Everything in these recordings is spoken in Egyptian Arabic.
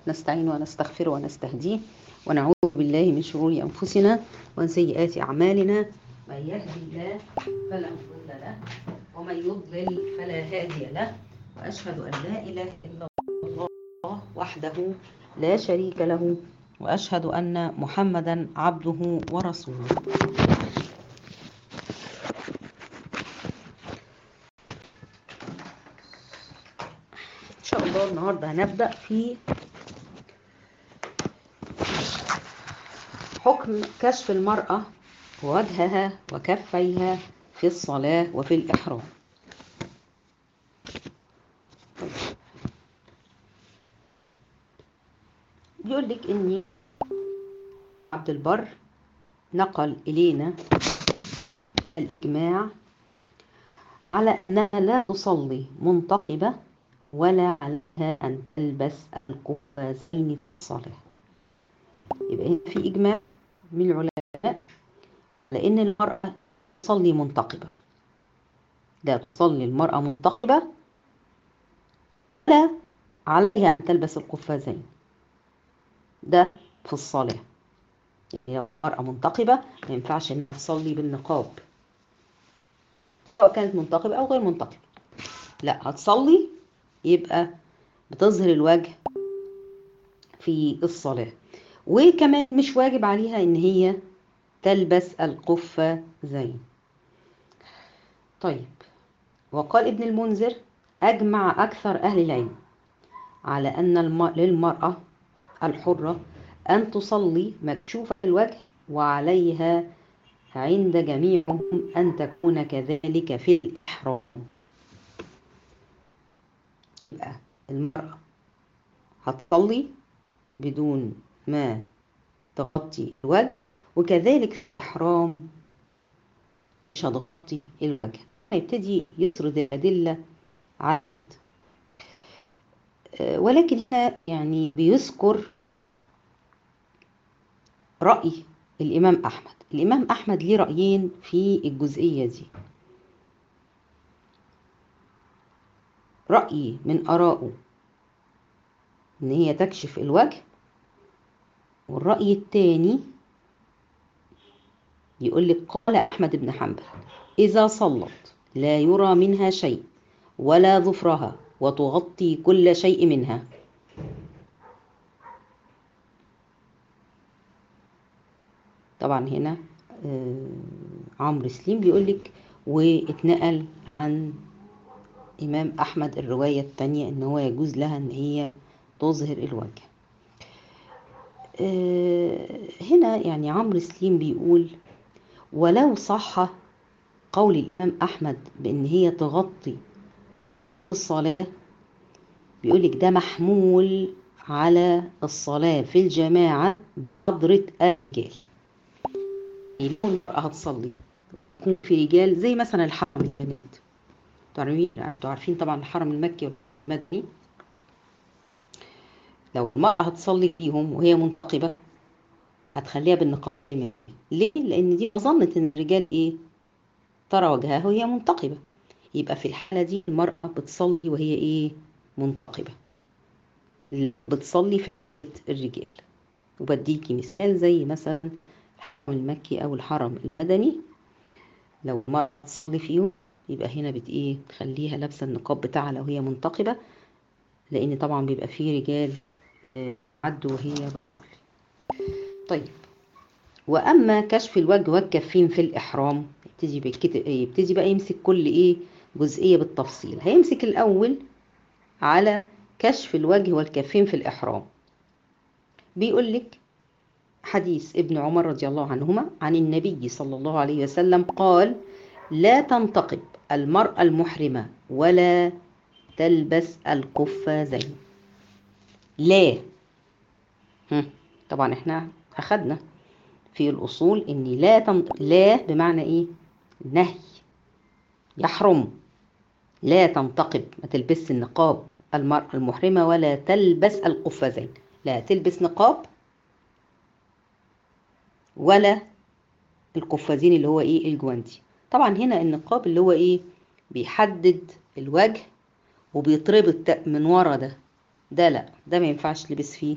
نستعين ونستغفر ونستهديه ونعوذ بالله من شرور أنفسنا ومن سيئات أعمالنا من يهدي الله فلا مضل له ومن يضلل فلا هادي له وأشهد أن لا إله إلا الله وحده لا شريك له وأشهد أن محمدا عبده ورسوله إن شاء الله النهاردة هنبدأ في حكم كشف المرأة وجهها وكفيها في الصلاة وفي الإحرام بيقول لك إني عبد البر نقل إلينا الإجماع على أنها لا تصلي منتقبة ولا عليها أن تلبس القفازين في الصلاة يبقى هنا في إجماع من العلماء على أن المرأة تصلي منتقبة لا تصلي المرأة منتقبة ولا عليها أن تلبس القفازين ده في الصلاة هي المرأة منتقبة ما ينفعش إنها تصلي بالنقاب سواء كانت منتقبة أو غير منتقبة لا هتصلي يبقى بتظهر الوجه في الصلاة وكمان مش واجب عليها ان هي تلبس القفة زين طيب وقال ابن المنذر اجمع اكثر اهل العلم على ان للمرأة الحرة ان تصلي مكشوفة الوجه وعليها عند جميعهم ان تكون كذلك في الاحرام يبقى المرأة هتصلي بدون ما تغطي الوجه وكذلك في الإحرام مش هتغطي الوجه هيبتدي يسرد الأدلة على ولكن هنا يعني بيذكر رأي الإمام أحمد الإمام أحمد ليه رأيين في الجزئية دي رأي من آرائه إن هي تكشف الوجه والرأي الثاني يقول لك قال أحمد بن حنبل إذا صلت لا يرى منها شيء ولا ظفرها وتغطي كل شيء منها طبعا هنا عمرو سليم بيقول لك واتنقل عن إمام أحمد الرواية الثانية إن هو يجوز لها إن هي تظهر الوجه هنا يعني عمرو سليم بيقول ولو صح قول الإمام أحمد بإن هي تغطي الصلاة بيقولك ده محمول على الصلاة في الجماعة بقدرة الرجال لو المرأة هتصلي تكون في رجال زي مثلا الحرم البنات انتوا عارفين طبعا الحرم المكي والمدني لو المرأة هتصلي فيهم وهي منتقبة هتخليها بالنقاب ليه؟ لأن دي ظنت إن الرجال إيه؟ ترى وجهها وهي منتقبة يبقى في الحالة دي المرأة بتصلي وهي إيه؟ منتقبة بتصلي في الرجال وبديكي مثال زي مثلا الحرم المكي أو الحرم المدني لو المرأة تصلي فيهم يبقى هنا بت إيه؟ تخليها لابسة النقاب بتاعها لو هي منتقبة لأن طبعا بيبقى فيه رجال عدوا وهي طيب واما كشف الوجه والكفين في الاحرام يبتدي بالكتب يبتدي بقى يمسك كل ايه جزئيه بالتفصيل هيمسك الاول على كشف الوجه والكفين في الاحرام بيقول لك حديث ابن عمر رضي الله عنهما عن النبي صلى الله عليه وسلم قال لا تنتقب المرأة المحرمة ولا تلبس القفازين لا طبعا احنا اخدنا في الاصول ان لا تنط... لا بمعنى ايه نهي يحرم لا تنتقب ما تلبس النقاب المرأة المحرمة ولا تلبس القفازين لا تلبس نقاب ولا القفازين اللي هو ايه الجوانتي طبعا هنا النقاب اللي هو ايه بيحدد الوجه وبيتربط من ورا ده ده لا ده ما ينفعش لبس فيه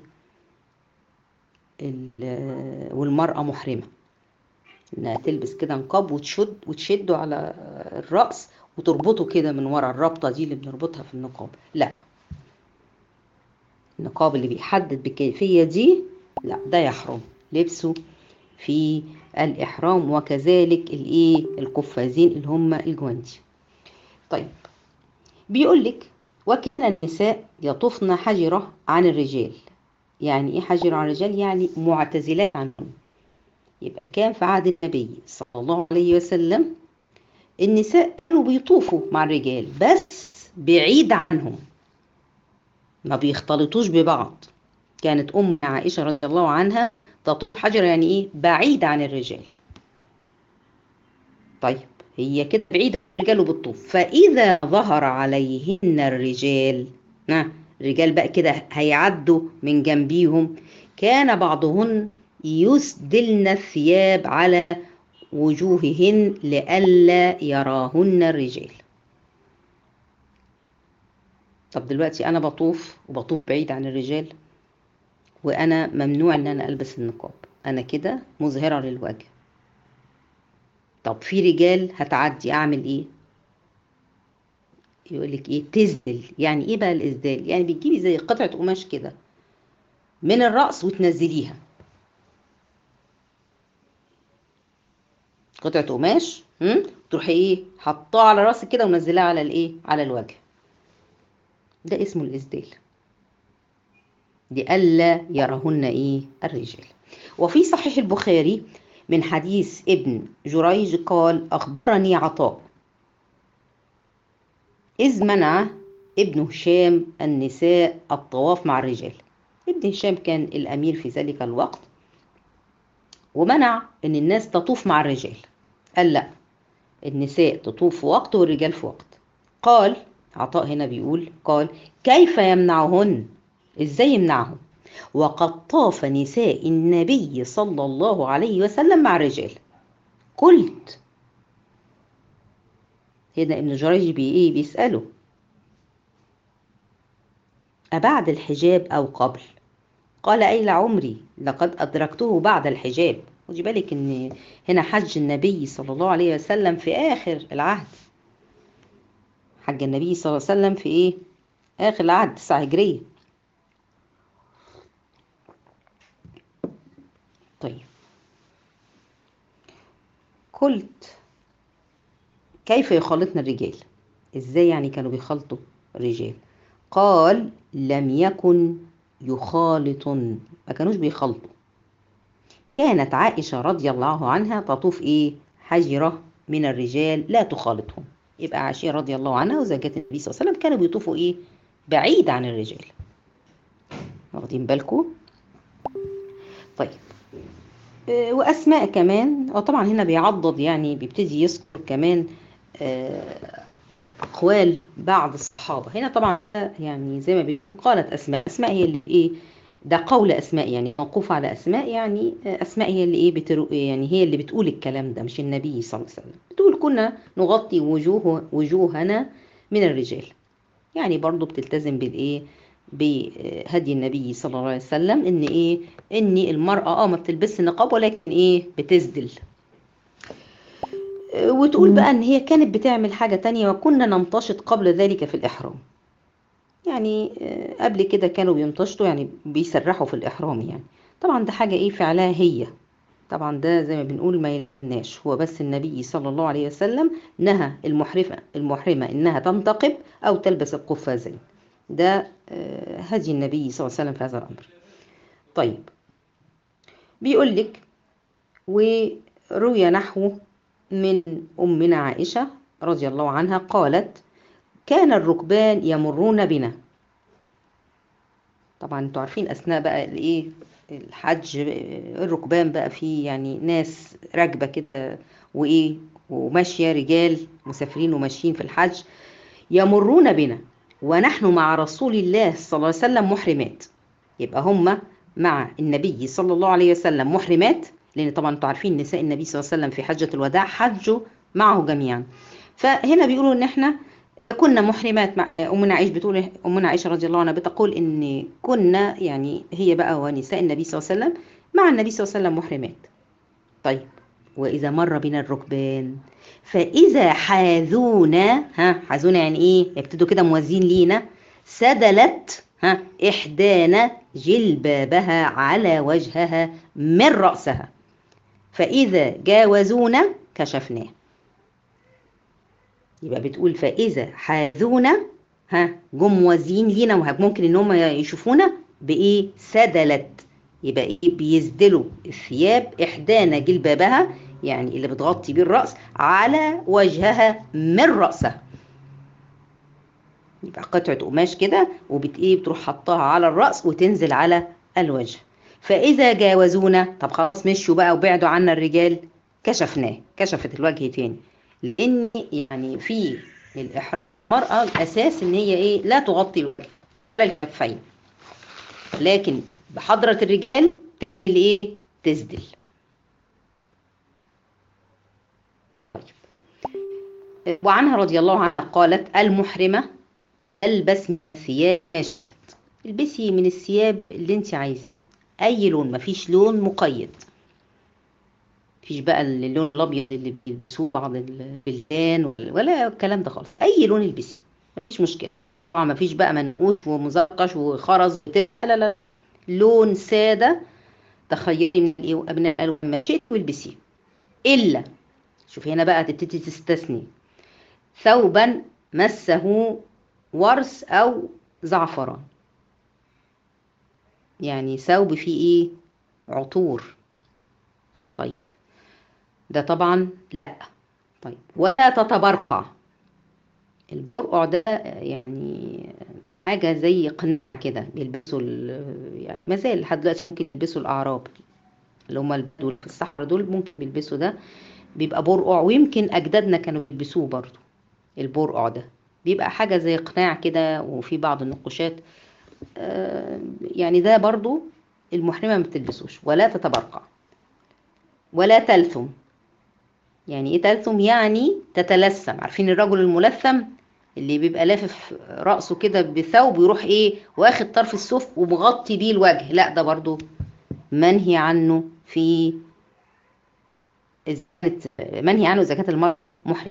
والمرأة محرمة انها تلبس كده نقاب وتشد وتشده على الرأس وتربطه كده من ورا الرابطة دي اللي بنربطها في النقاب لا النقاب اللي بيحدد بالكيفية دي لا ده يحرم لبسه في الإحرام وكذلك الإيه القفازين اللي هم الجوانتي طيب بيقول لك وكان النساء يطفن حجرة عن الرجال يعني إيه حجرة عن الرجال يعني معتزلات عنهم يبقى كان في عهد النبي صلى الله عليه وسلم النساء كانوا بيطوفوا مع الرجال بس بعيد عنهم ما بيختلطوش ببعض كانت أم عائشة رضي الله عنها تطوف حجر يعني إيه بعيد عن الرجال طيب هي كده بعيدة عن الرجال وبتطوف فإذا ظهر عليهن الرجال ها الرجال بقى كده هيعدوا من جنبيهم كان بعضهن يسدلن الثياب على وجوههن لئلا يراهن الرجال طب دلوقتي انا بطوف وبطوف بعيد عن الرجال وانا ممنوع ان انا البس النقاب انا كده مظهره للوجه طب في رجال هتعدي اعمل ايه يقول لك ايه تزدل يعني ايه بقى الاسدال يعني بتجيبي زي قطعه قماش كده من الراس وتنزليها قطعه قماش تروحي ايه حطاها على راسك كده ومنزلاها على الايه على الوجه ده اسمه الاسدال لئلا يرهن ايه الرجال وفي صحيح البخاري من حديث ابن جريج قال اخبرني عطاء اذ منع ابن هشام النساء الطواف مع الرجال ابن هشام كان الامير في ذلك الوقت ومنع ان الناس تطوف مع الرجال قال لا النساء تطوف في وقت والرجال في وقت قال عطاء هنا بيقول قال كيف يمنعهن ازاي يمنعهم وقد طاف نساء النبي صلى الله عليه وسلم مع الرجال قلت هنا ابن جريج بي ايه بيسأله أبعد الحجاب أو قبل قال أي لعمري لقد أدركته بعد الحجاب خدي بالك ان هنا حج النبي صلى الله عليه وسلم في آخر العهد حج النبي صلى الله عليه وسلم في ايه آخر العهد تسعة هجرية طيب قلت كيف يخالطنا الرجال ازاي يعني كانوا بيخلطوا الرجال قال لم يكن يخالط ما كانوش بيخلطوا كانت عائشة رضي الله عنها تطوف ايه حجرة من الرجال لا تخالطهم يبقى عائشة رضي الله عنها وزوجات النبي صلى الله عليه وسلم كانوا بيطوفوا ايه بعيد عن الرجال واخدين بالكم طيب واسماء كمان وطبعا هنا بيعضد يعني بيبتدي يذكر كمان اقوال بعض الصحابه هنا طبعا يعني زي ما قالت اسماء اسماء هي اللي ايه ده قول اسماء يعني موقوف على اسماء يعني اسماء هي اللي ايه بترو يعني هي اللي بتقول الكلام ده مش النبي صلى الله عليه وسلم بتقول كنا نغطي وجوه وجوهنا من الرجال يعني برضو بتلتزم بالايه بهدي النبي صلى الله عليه وسلم ان ايه ان المراه اه ما بتلبسش نقاب ولكن ايه بتسدل وتقول بقى ان هي كانت بتعمل حاجه تانية وكنا نمتشط قبل ذلك في الاحرام يعني قبل كده كانوا بيمتشطوا يعني بيسرحوا في الاحرام يعني طبعا ده حاجه ايه فعلها هي طبعا ده زي ما بنقول ما يلناش هو بس النبي صلى الله عليه وسلم نهى المحرمه المحرمه انها تنتقب او تلبس القفازين ده هدي النبي صلى الله عليه وسلم في هذا الأمر طيب بيقول لك وروي نحو من أمنا عائشة رضي الله عنها قالت كان الركبان يمرون بنا طبعا انتوا عارفين أثناء بقى الايه الحج الركبان بقى فيه يعني ناس راكبة كده وإيه وماشية رجال مسافرين وماشيين في الحج يمرون بنا ونحن مع رسول الله صلى الله عليه وسلم محرمات يبقى هم مع النبي صلى الله عليه وسلم محرمات لان طبعا انتوا عارفين نساء النبي صلى الله عليه وسلم في حجه الوداع حجوا معه جميعا فهنا بيقولوا ان احنا كنا محرمات مع أمنا عائشة بتقول أمنا عائشة رضي الله عنها بتقول إن كنا يعني هي بقى ونساء النبي صلى الله عليه وسلم مع النبي صلى الله عليه وسلم محرمات طيب وإذا مر بنا الركبان فإذا حاذونا ها حاذونا يعني إيه يبتدوا كده موازين لينا سدلت ها إحدانا جلبابها على وجهها من رأسها فإذا جاوزونا كشفناه يبقى بتقول فإذا حاذونا ها جم موازين لينا ممكن إن هم يشوفونا بإيه سدلت يبقى إيه بيسدلوا الثياب إحدانا جلبابها يعني اللي بتغطي بيه الرأس على وجهها من رأسها يبقى قطعة قماش كده وبت ايه بتروح حطها على الرأس وتنزل على الوجه فإذا جاوزونا طب خلاص مشوا بقى وبعدوا عنا الرجال كشفناه كشفت الوجه تاني لأن يعني في الإحرام المرأة الأساس إن هي إيه لا تغطي الوجه ولا الكفين لكن بحضرة الرجال اللي إيه تسدل وعنها رضي الله عنها قالت المحرمة البس من الثياب البسي من الثياب اللي انت عايزه اي لون مفيش لون مقيد مفيش بقى اللون الابيض اللي بيلبسوه بعض البلدان ولا الكلام ده خالص اي لون البسي مفيش مشكله طبعا مفيش بقى منقوش ومزرقش وخرز لا لا لون ساده تخيلي من ايه ابناء الالوان ما شئت والبسيه الا شوفي هنا بقى تبتدي تستثني ثوبا مسه ورس او زعفران يعني ثوب فيه ايه عطور طيب ده طبعا لا طيب ولا تتبرقع البرقع ده يعني حاجة زي قناع كده بيلبسوا يعني ما زال لحد دلوقتي ممكن يلبسوا الأعراب اللي هم البدو في الصحراء دول ممكن بيلبسوا ده بيبقى برقع ويمكن أجدادنا كانوا بيلبسوه برضو البرقع ده بيبقى حاجة زي قناع كده وفي بعض النقوشات آه يعني ده برضو المحرمة ما بتلبسوش ولا تتبرقع ولا تلثم يعني ايه تلثم يعني تتلثم عارفين الرجل الملثم اللي بيبقى لافف رأسه كده بثوب ويروح ايه واخد طرف السوف ومغطي بيه الوجه لا ده برضو منهي عنه في منهي عنه زكاة المرأة محرم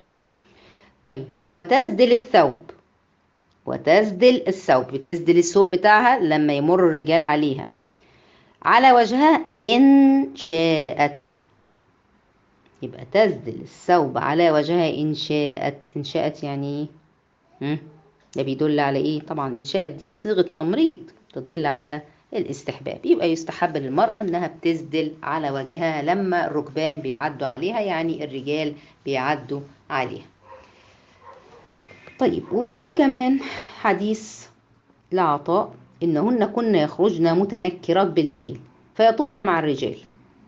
تسدل الثوب وتسدل الثوب بتسدل الثوب بتاعها لما يمر الرجال عليها على وجهها إن شاءت يبقى تسدل الثوب على وجهها إن شاءت إن شاءت يعني إيه؟ ده بيدل على إيه؟ طبعا شاءت صيغة تمريض تدل على الاستحباب يبقى يستحب للمرأة إنها بتسدل على وجهها لما الركبان بيعدوا عليها يعني الرجال بيعدوا عليها طيب وكمان حديث لعطاء إنهن كن يخرجن متنكرات بالليل فيطوف مع الرجال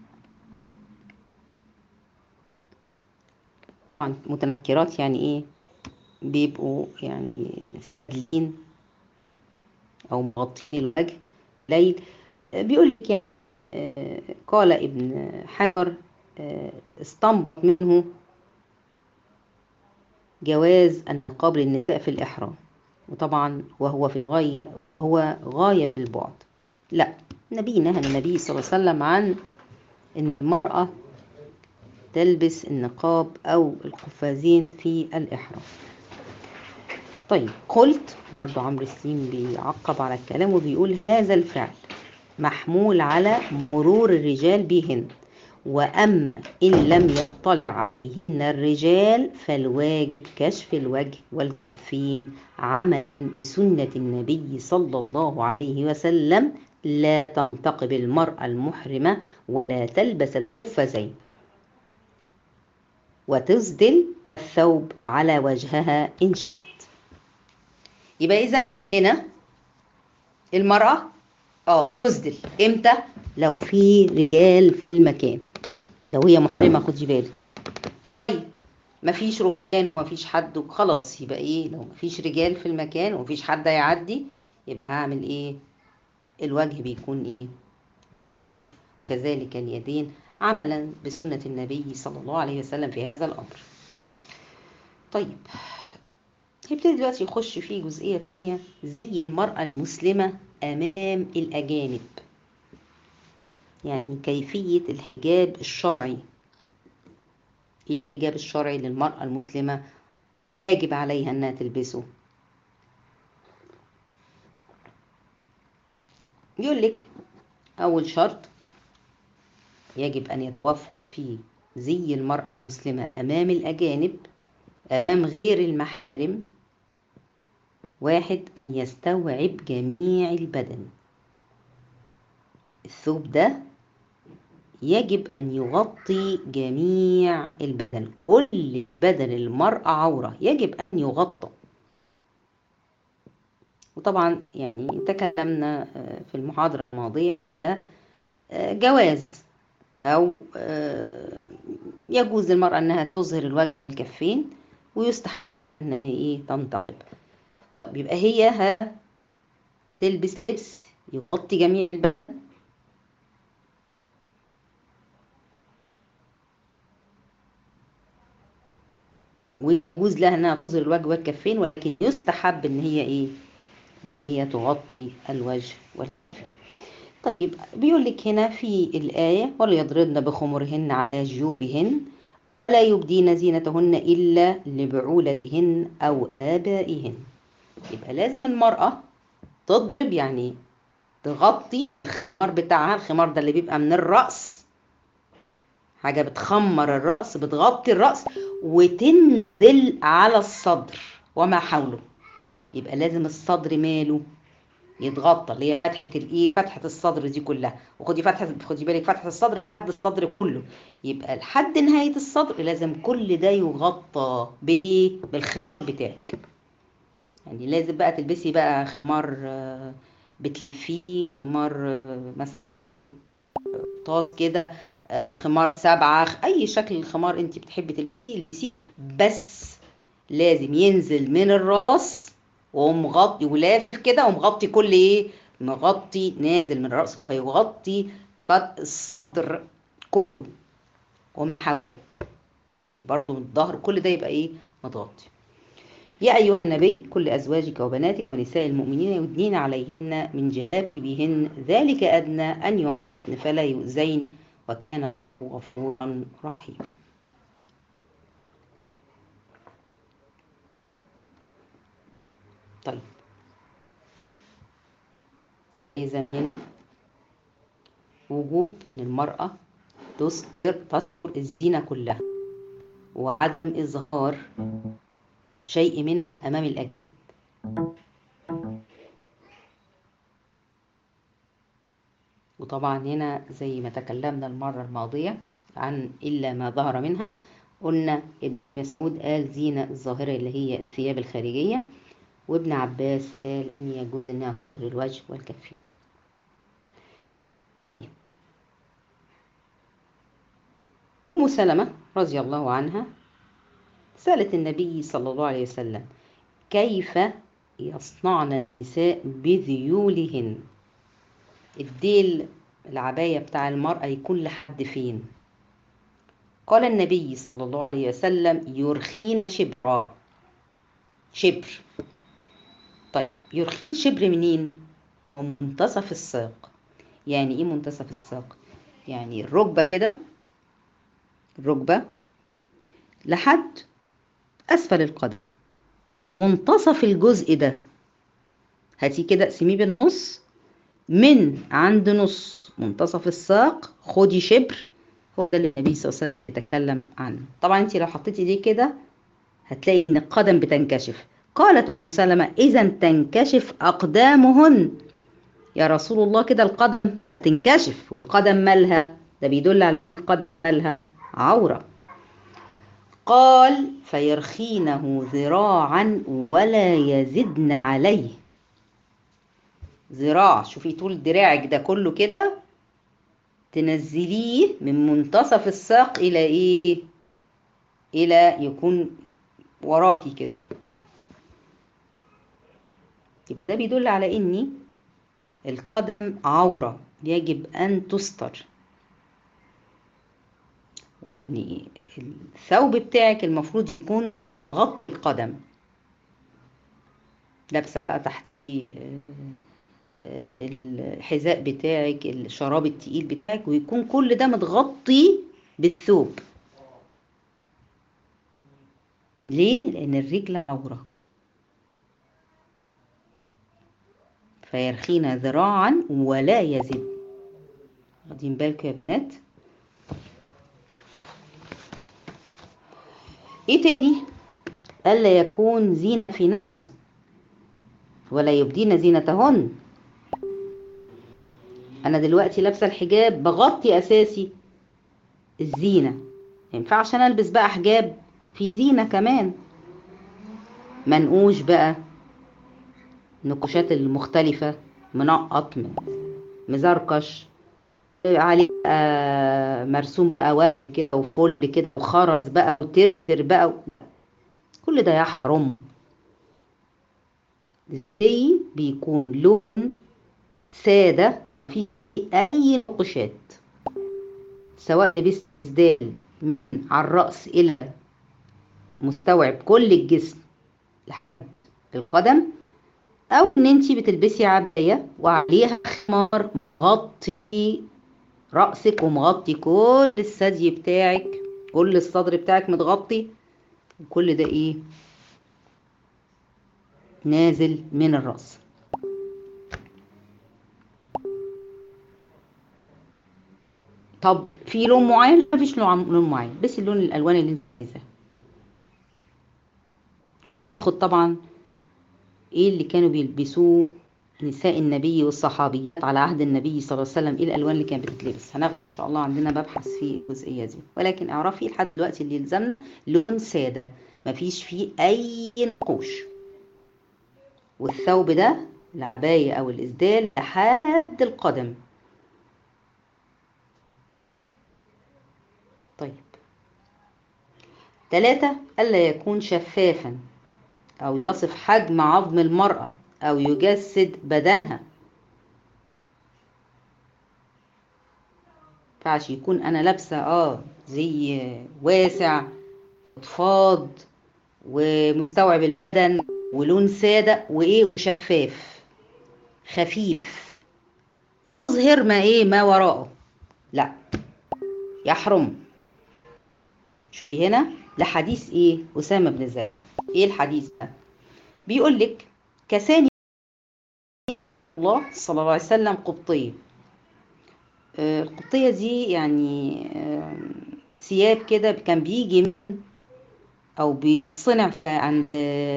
طبعا متنكرات يعني ايه بيبقوا يعني سادلين او مغطين الوجه ليل بيقول لك يعني آه قال ابن حجر آه استنبط منه جواز النقاب للنساء في الإحرام وطبعا وهو في غاية هو غاية البعد لا النبي نهى النبي صلى الله عليه وسلم عن ان المرأة تلبس النقاب أو القفازين في الإحرام طيب قلت برضو عمرو السين بيعقب على الكلام وبيقول هذا الفعل محمول على مرور الرجال بهن وأما إن لم يطلع عليهن الرجال فالواجب كشف الوجه والكفين عملا بسنة النبي صلى الله عليه وسلم لا تنتقب المرأة المحرمة ولا تلبس القفازين وتسدل الثوب على وجهها إن شئت يبقى إذا هنا المرأة اه تسدل امتى لو في رجال في المكان لو هي محرمة خدي بالك مفيش رجال ومفيش حد وخلاص يبقى ايه لو مفيش رجال في المكان ومفيش حد هيعدي يبقى هعمل ايه الوجه بيكون ايه كذلك اليدين عملا بسنة النبي صلى الله عليه وسلم في هذا الأمر طيب هيبتدي دلوقتي يخش في جزئية ثانية زي المرأة المسلمة أمام الأجانب يعني كيفية الحجاب الشرعي الحجاب الشرعي للمرأة المسلمة يجب عليها أنها تلبسه يقول لك أول شرط يجب أن يتوفر في زي المرأة المسلمة أمام الأجانب أمام غير المحرم واحد يستوعب جميع البدن الثوب ده يجب أن يغطي جميع البدن كل بدن المرأة عورة يجب أن يغطى وطبعا يعني تكلمنا في المحاضرة الماضية جواز أو يجوز للمرأة أنها تظهر الوجه الكفين ويستحب أنها إيه تنتقب بيبقى هي تلبس لبس يغطي جميع البدن ويجوز لها انها تظهر الوجه والكفين ولكن يستحب ان هي ايه هي تغطي الوجه والكفين طيب بيقول لك هنا في الآية وليضربن بخمرهن على جيوبهن ولا يبدين زينتهن إلا لبعولتهن أو آبائهن يبقى لازم المرأة تضرب يعني تغطي الخمار بتاعها الخمار ده اللي بيبقى من الرأس حاجة بتخمر الرأس بتغطي الرأس وتنزل على الصدر وما حوله يبقى لازم الصدر ماله يتغطى اللي هي فتحة الايه فتحة الصدر دي كلها وخدي فتحة خدي بالك فتحة الصدر لحد الصدر كله يبقى لحد نهاية الصدر لازم كل ده يغطى بايه بالخمار بتاعك يعني لازم بقى تلبسي بقى خمار بتلفيه خمار مثلا طاس كده خمار سبعة أي شكل الخمار أنت بتحبي تلبسيه بس لازم ينزل من الراس ومغطي ولافف كده ومغطي كل ايه مغطي نازل من الراس فيغطي الصدر كله ومحاول برضه من الظهر كل ده يبقى ايه متغطي يا أيها النبي كل أزواجك وبناتك ونساء المؤمنين يدنين عليهن من جلابيبهن ذلك أدنى أن يعطن فلا يؤذين وكان غفورا رحيما طيب إذا وجوب للمرأة تستر تستر الزينة كلها وعدم إظهار شيء من أمام الأجنبي وطبعا هنا زي ما تكلمنا المرة الماضية عن إلا ما ظهر منها قلنا ابن مسعود قال زينة الظاهرة اللي هي الثياب الخارجية وابن عباس قال إن يجوز أنها تظهر الوجه والكفين أم سلمة رضي الله عنها سألت النبي صلى الله عليه وسلم كيف يصنعن النساء بذيولهن الديل العباية بتاع المرأة يكون لحد فين قال النبي صلى الله عليه وسلم يرخين شبرا شبر طيب يرخين شبر منين من منتصف الساق يعني ايه منتصف الساق يعني الركبة كده الركبة لحد أسفل القدم منتصف الجزء ده هاتي كده اقسميه بالنص من عند نص منتصف الساق خدي شبر هو ده اللي النبي صلى الله عليه وسلم يتكلم عنه طبعا انت لو حطيتي دي كده هتلاقي ان القدم بتنكشف قالت سلمة اذا تنكشف اقدامهن يا رسول الله كده القدم تنكشف القدم مالها ده بيدل على القدم مالها عورة قال فيرخينه ذراعا ولا يزدن عليه ذراع شوفي طول دراعك ده كله كده تنزليه من منتصف الساق الى ايه الى يكون وراكي كده ده بيدل على اني القدم عورة يجب ان تستر يعني الثوب بتاعك المفروض يكون غطي القدم لابسه بقى تحت الحذاء بتاعك الشراب التقيل بتاعك ويكون كل ده متغطي بالثوب ليه لان الرجل عوره فيرخينا ذراعا ولا يزد واخدين بالكم يا بنات ايه تاني الا يكون زينه في نفسه ولا يبدين زينتهن انا دلوقتي لابسه الحجاب بغطي اساسي الزينه ما ينفعش انا البس بقى حجاب في زينه كمان منقوش بقى النقوشات المختلفه منقط مزركش عليه بقى مرسوم بقى كده وفل كده وخرز بقى وترتر بقى و... كل ده يحرم ازاي بيكون لون سادة في أي نقوشات سواء لبست إسدال من على الرأس إلى مستوعب كل الجسم لحد القدم أو إن أنتي بتلبسي عباية وعليها خمار مغطي رأسك ومغطي كل الثدي بتاعك كل الصدر بتاعك متغطي وكل ده إيه نازل من الرأس طب في لون معين لا مفيش لون معين بس اللون الالوان اللي انت عايزاها خد طبعا ايه اللي كانوا بيلبسوه نساء النبي والصحابيات على عهد النبي صلى الله عليه وسلم ايه الالوان اللي كانت بتتلبس هناخد ان شاء الله عندنا ببحث في الجزئيه دي ولكن اعرفي لحد دلوقتي اللي يلزمنا لون ساده مفيش فيه اي نقوش والثوب ده العباية أو الإسدال لحد القدم طيب ثلاثة ألا يكون شفافا أو يصف حجم عظم المرأة أو يجسد بدنها ينفعش يكون أنا لابسة آه زي واسع فاض ومستوعب البدن ولون سادة وإيه وشفاف خفيف يظهر ما إيه ما وراءه لا يحرم هنا لحديث إيه أسامة بن زيد إيه الحديث ده بيقول لك كساني الله صلى الله عليه وسلم قبطية القبطية دي يعني ثياب كده كان بيجي من أو بيصنع عند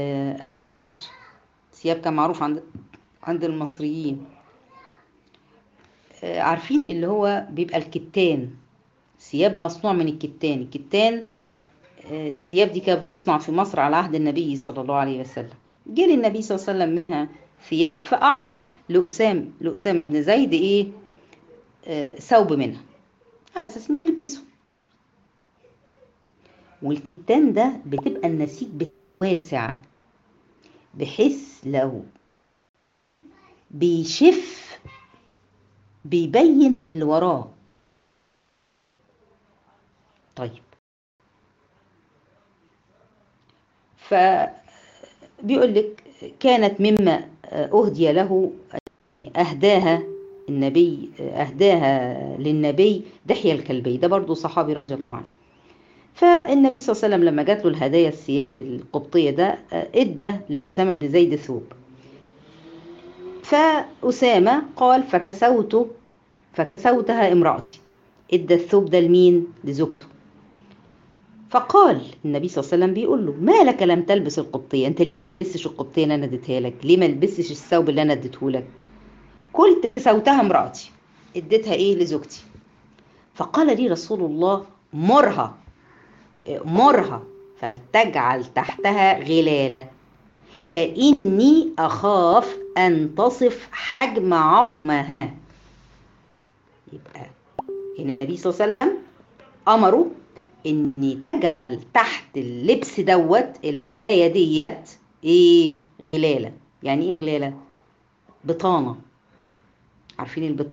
ثياب كان معروف عند عند المصريين عارفين اللي هو بيبقى الكتان ثياب مصنوع من الكتان الكتان الثياب دي كانت بتصنع في مصر على عهد النبي صلى الله عليه وسلم جه للنبي صلى الله عليه وسلم منها ثياب فأعطى لأسام لأسام بن زيد إيه ثوب منها على أساس نلبسه والكتان ده بتبقى النسيج واسع بحيث لو بيشف بيبين اللي وراه طيب فبيقول لك كانت مما أهدي له أهداها النبي أهداها للنبي دحية الكلبي ده برضو صحابي رضي الله عنه فالنبي صلى الله عليه وسلم لما جات له الهدايا القبطية ده ادى لأسامة بن زيد ثوب فأسامة قال فكسوت فكسوتها امرأتي ادى الثوب ده لمين؟ لزوجته فقال النبي صلى الله عليه وسلم بيقول له ما لك لم تلبس القبطية انت ليه ما لبستش القبطية اللي انا اديتها لك ليه ما لبستش الثوب اللي انا اديته لك قلت كسوتها امرأتي اديتها ايه لزوجتي فقال لي رسول الله مرها مرها فتجعل تحتها غلال إني أخاف أن تصف حجم عظمها يبقى النبي صلى الله عليه وسلم أمره إن تجعل تحت اللبس دوت الآية ديت إيه غلالة يعني إيه غلالة؟ بطانة عارفين البطانة؟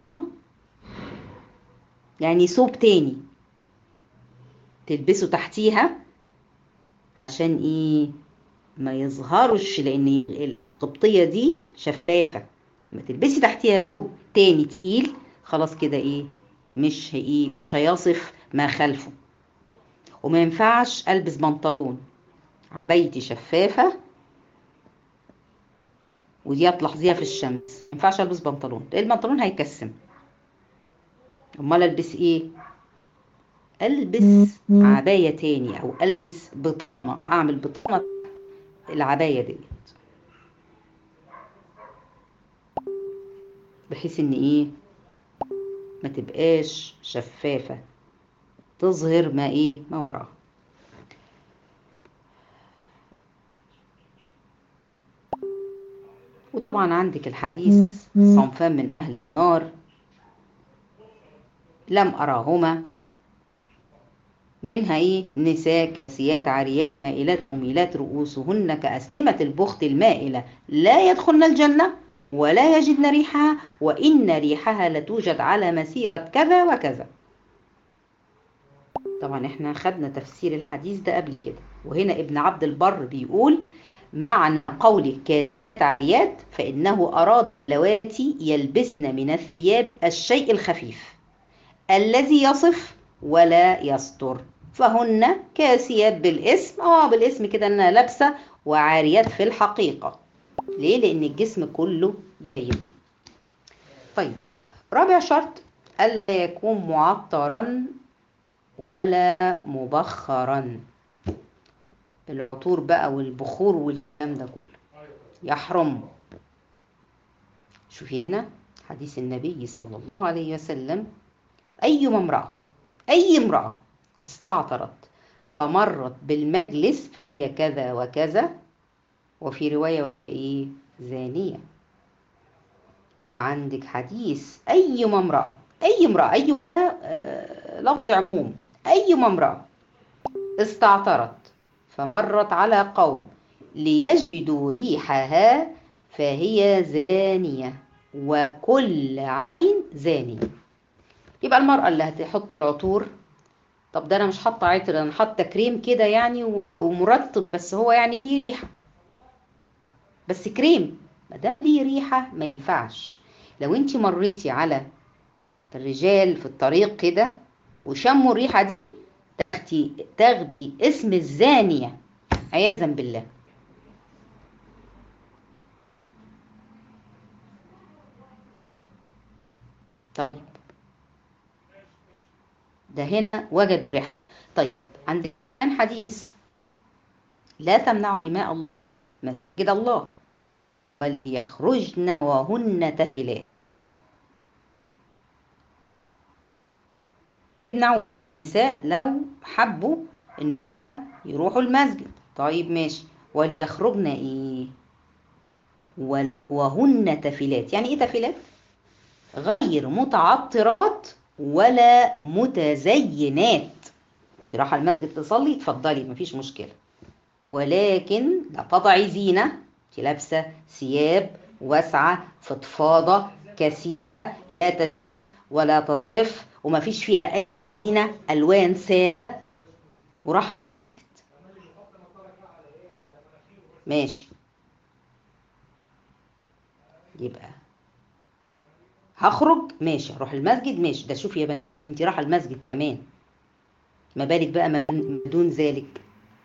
يعني ثوب تاني تلبسوا تحتيها عشان ايه ما يظهرش لان القبطيه دي شفافه لما تلبسي تحتيها تاني تقيل خلاص كده ايه مش ايه هيصف ما خلفه وما ينفعش البس بنطلون عبايتي شفافه ودي هتلاحظيها في الشمس ما ينفعش البس بنطلون لان البنطلون هيكسم امال البس ايه البس عبايه تاني او البس بطانه اعمل بطانه العبايه ديت بحيث ان ايه ما تبقاش شفافه تظهر ما ايه ما وراها وطبعا عندك الحديث صنفان من اهل النار لم اراهما منها ايه نساء كاسيات عاريات مائلات مميلات رؤوسهن كأسنمة البخت المائلة لا يدخلن الجنة ولا يجدن ريحها وإن ريحها لتوجد على مسيرة كذا وكذا طبعا احنا خدنا تفسير الحديث ده قبل كده وهنا ابن عبد البر بيقول معنى قوله كاسيات عاريات فإنه أراد اللواتي يلبسن من الثياب الشيء الخفيف الذي يصف ولا يستر فهن كاسيات بالاسم اه بالاسم كده انها لابسه وعاريات في الحقيقه ليه لان الجسم كله باين طيب رابع شرط الا يكون معطرا ولا مبخرا العطور بقى والبخور والكلام ده كله يحرم شوفي هنا حديث النبي صلى الله عليه وسلم أي امرأة أي امرأة استعطرت فمرت بالمجلس هي كذا وكذا وفي رواية إيه زانية عندك حديث أي امرأة أي امرأة أي لفظ عموم أي امرأة استعطرت فمرت على قوم ليجدوا ريحها فهي زانية وكل عين زانية يبقى المرأة اللي هتحط عطور طب ده انا مش حاطه عطر انا حاطه كريم كده يعني ومرطب بس هو يعني ليه ريحه بس كريم ما دام ليه ريحه ما ينفعش لو انت مريتي على الرجال في الطريق كده وشموا الريحه دي تاخدي تاخدي اسم الزانيه عياذا بالله طيب ده هنا وجد ريحه طيب عندك كمان حديث لا تمنعوا إماء الله مسجد الله وليخرجن وهن تفلات يمنعوا النساء لو حبوا ان يروحوا المسجد طيب ماشي وليخرجن ايه وهن تفلات يعني ايه تفلات غير متعطرات ولا متزينات راح المسجد تصلي اتفضلي مفيش مشكله ولكن لا تضعي زينه انت لابسه ثياب واسعه فضفاضه كثيره لا ولا تضف ومفيش فيها اي زينه الوان ساده وراح ماشي يبقى هخرج ماشي اروح المسجد ماشي ده شوفي يا بنت انت رايحه المسجد كمان ما بالك بقى ما دون ذلك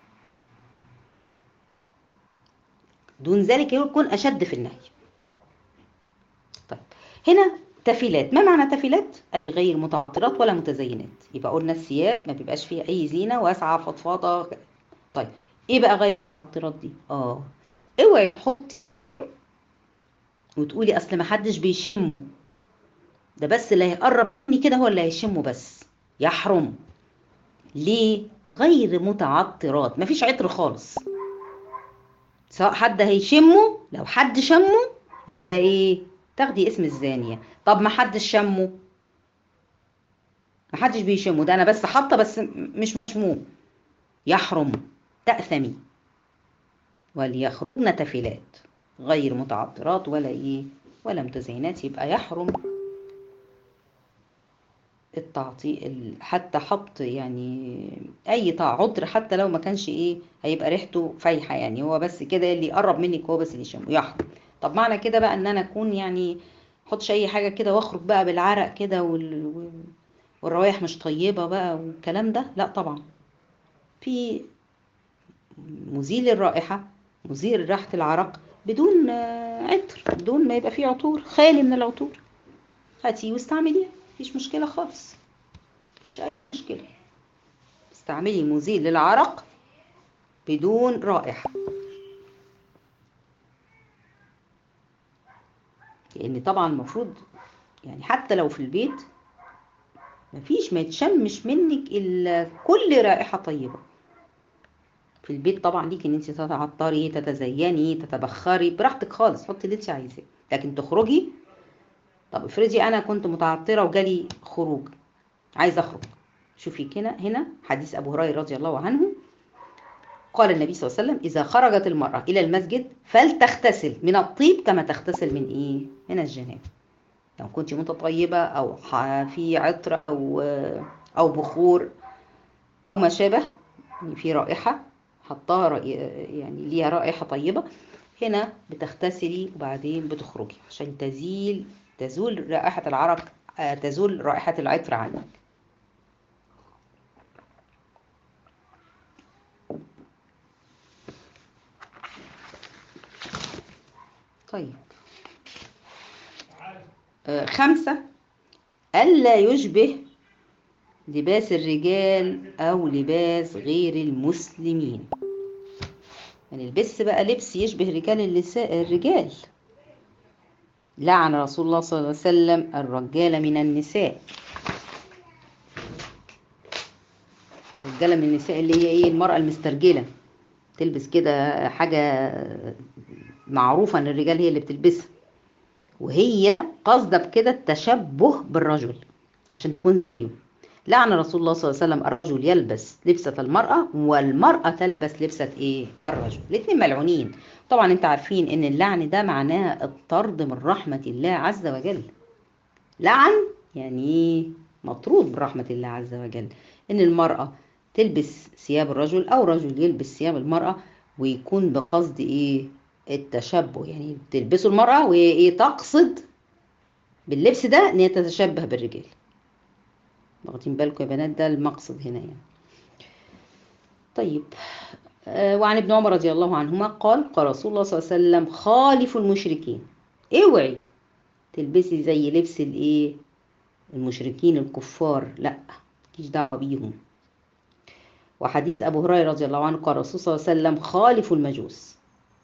دون ذلك يكون اشد في النهي طيب هنا تفيلات ما معنى تفيلات غير متعطرات ولا متزينات يبقى قلنا الثياب ما بيبقاش فيها اي زينه واسعه فضفاضه طيب ايه بقى غير المتعطرات دي اه اوعي تحطي وتقولي اصل ما حدش بيشمه ده بس اللي هيقرب مني كده هو اللي هيشمه بس يحرم ليه غير متعطرات مفيش عطر خالص سواء حد هيشمه لو حد شمه ايه تاخدي اسم الزانيه طب ما حدش شمه ما حدش بيشمه ده انا بس حاطه بس مش مشموم يحرم تأثمي وليخرجن تفلات غير متعطرات ولا ايه ولا متزينات يبقى يحرم التعطيل حتى حط يعني اي طع عطر حتى لو ما كانش ايه هيبقى ريحته فايحه يعني هو بس كده اللي يقرب منك هو بس اللي يشم ويحط طب معنى كده بقى ان انا اكون يعني احطش اي حاجه كده واخرج بقى بالعرق كده وال... والروايح مش طيبه بقى والكلام ده لا طبعا في مزيل الرائحه مزيل ريحه العرق بدون عطر بدون ما يبقى فيه عطور خالي من العطور هاتيه واستعمليه مفيش مشكله خالص مش اي مشكله استعملي مزيل للعرق بدون رائحه لان طبعا المفروض يعني حتى لو في البيت مفيش ما يتشمش منك الا كل رائحه طيبه في البيت طبعا ليك ان انت تتعطري تتزيني تتبخري براحتك خالص حطي اللي انت عايزاه لكن تخرجي طب افرضي انا كنت متعطره وجالي خروج عايزه اخرج شوفي هنا هنا حديث ابو هريره رضي الله عنه قال النبي صلى الله عليه وسلم اذا خرجت المراه الى المسجد فلتغتسل من الطيب كما تغتسل من ايه من الجنابه لو كنت متطيبه او في عطر او او بخور او ما شابه في رائحه حطها يعني ليها رائحه طيبه هنا بتغتسلي وبعدين بتخرجي عشان تزيل تزول رائحة العرق تزول رائحة العطر عنك طيب آه خمسة ألا يشبه لباس الرجال أو لباس غير المسلمين يعني البس بقى لبس يشبه رجال النساء الرجال لعن رسول الله صلى الله عليه وسلم الرجال من النساء الرجاله من النساء اللي هي ايه المراه المسترجله تلبس كده حاجه معروفه ان الرجال هي اللي بتلبسها وهي قصده بكده التشبه بالرجل عشان تكون لعن رسول الله صلى الله عليه وسلم الرجل يلبس لبسة المرأة والمرأة تلبس لبسة ايه الرجل الاثنين ملعونين طبعا انت عارفين ان اللعن ده معناه الطرد من رحمة الله عز وجل لعن يعني مطرود من رحمة الله عز وجل ان المرأة تلبس ثياب الرجل او رجل يلبس ثياب المرأة ويكون بقصد ايه التشبه يعني تلبسه المرأة وايه تقصد باللبس ده ان هي تتشبه بالرجال واخدين بالكم يا بنات ده المقصد هنا يعني طيب آه وعن ابن عمر رضي الله عنهما قال قال رسول الله صلى الله عليه وسلم خالفوا المشركين اوعي تلبسي زي لبس الايه المشركين الكفار لا مفيش دعوه بيهم وحديث ابو هريره رضي الله عنه قال الرسول صلى الله عليه وسلم خالفوا المجوس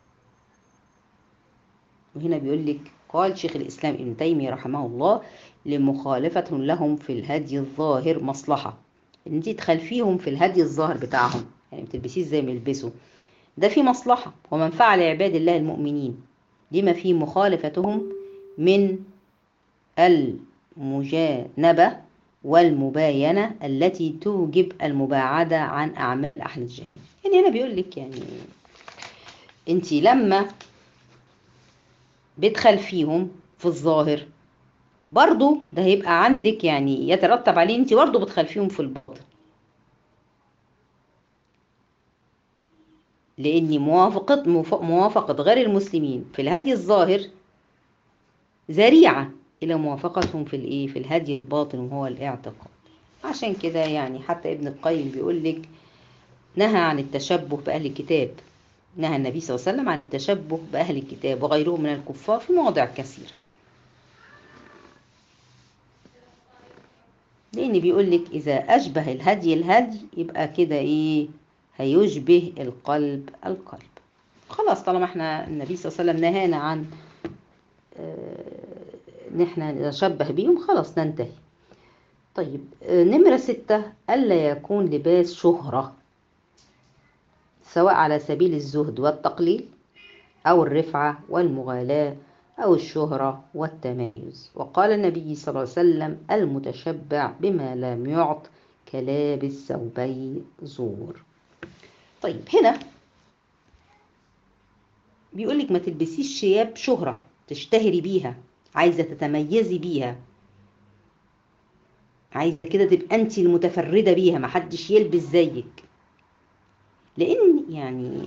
وهنا بيقول لك قال شيخ الاسلام ابن تيميه رحمه الله لمخالفة لهم في الهدي الظاهر مصلحة ان انت تخلفيهم في الهدي الظاهر بتاعهم يعني ما تلبسيش زي ما يلبسوا ده في مصلحة ومنفعة لعباد الله المؤمنين لما في مخالفتهم من المجانبة والمباينة التي توجب المباعدة عن أعمال أهل الجنة يعني هنا بيقول لك يعني انت لما بتخلفيهم في الظاهر برضو ده هيبقى عندك يعني يترتب عليه انت برضو بتخلفيهم في الباطن لان موافقه موافقه غير المسلمين في الهدي الظاهر ذريعه الى موافقتهم في الايه في الهدي الباطن وهو الاعتقاد عشان كده يعني حتى ابن القيم بيقول لك نهى عن التشبه باهل الكتاب نهى النبي صلى الله عليه وسلم عن التشبه باهل الكتاب وغيرهم من الكفار في مواضع كثيره لان بيقول لك اذا اشبه الهدي الهدي يبقى كده ايه هيشبه القلب القلب خلاص طالما احنا النبي صلى الله عليه وسلم نهانا عن ان احنا نتشبه بيهم خلاص ننتهي طيب نمرة ستة ألا يكون لباس شهرة سواء على سبيل الزهد والتقليل أو الرفعة والمغالاة أو الشهرة والتمايز وقال النبي صلى الله عليه وسلم المتشبع بما لم يعط كلابس ثوبي زور طيب هنا بيقولك ما تلبسيش ثياب شهرة تشتهري بيها عايزة تتميزي بيها عايزة كده تبقى انت المتفردة بيها محدش يلبس زيك لان يعني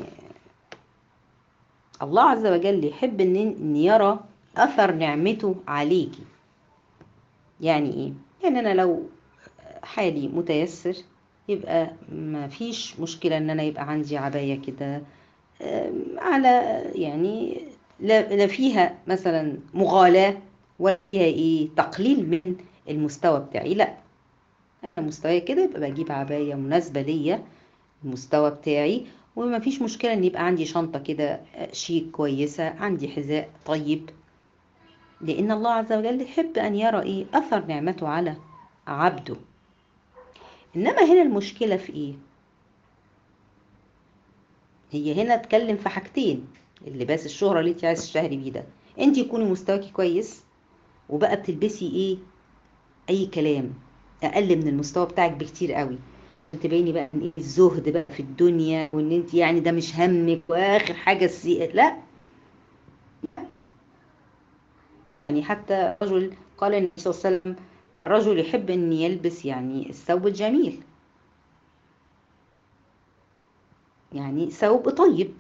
الله عز وجل يحب ان ان يرى اثر نعمته عليكي يعني ايه يعني انا لو حالي متيسر يبقى ما فيش مشكلة ان انا يبقى عندي عباية كده على يعني لا فيها مثلا مغالاة ولا فيها ايه تقليل من المستوى بتاعي لا انا مستواي كده يبقى بجيب عباية مناسبة ليا المستوى بتاعي وما فيش مشكلة ان يبقى عندي شنطة كده شيك كويسة عندي حذاء طيب لان الله عز وجل يحب ان يرى ايه اثر نعمته على عبده انما هنا المشكلة في ايه هي هنا اتكلم في حاجتين اللباس الشهرة اللي انت عايز تشتهري بيه ده انت يكوني مستواكي كويس وبقى بتلبسي ايه اي كلام اقل من المستوى بتاعك بكتير قوي تبيني بقى ان ايه الزهد بقى في الدنيا وان انت يعني ده مش همك واخر حاجه السيئة لا يعني حتى رجل قال النبي صلى الله عليه وسلم الرجل يحب ان يلبس يعني الثوب الجميل يعني ثوب طيب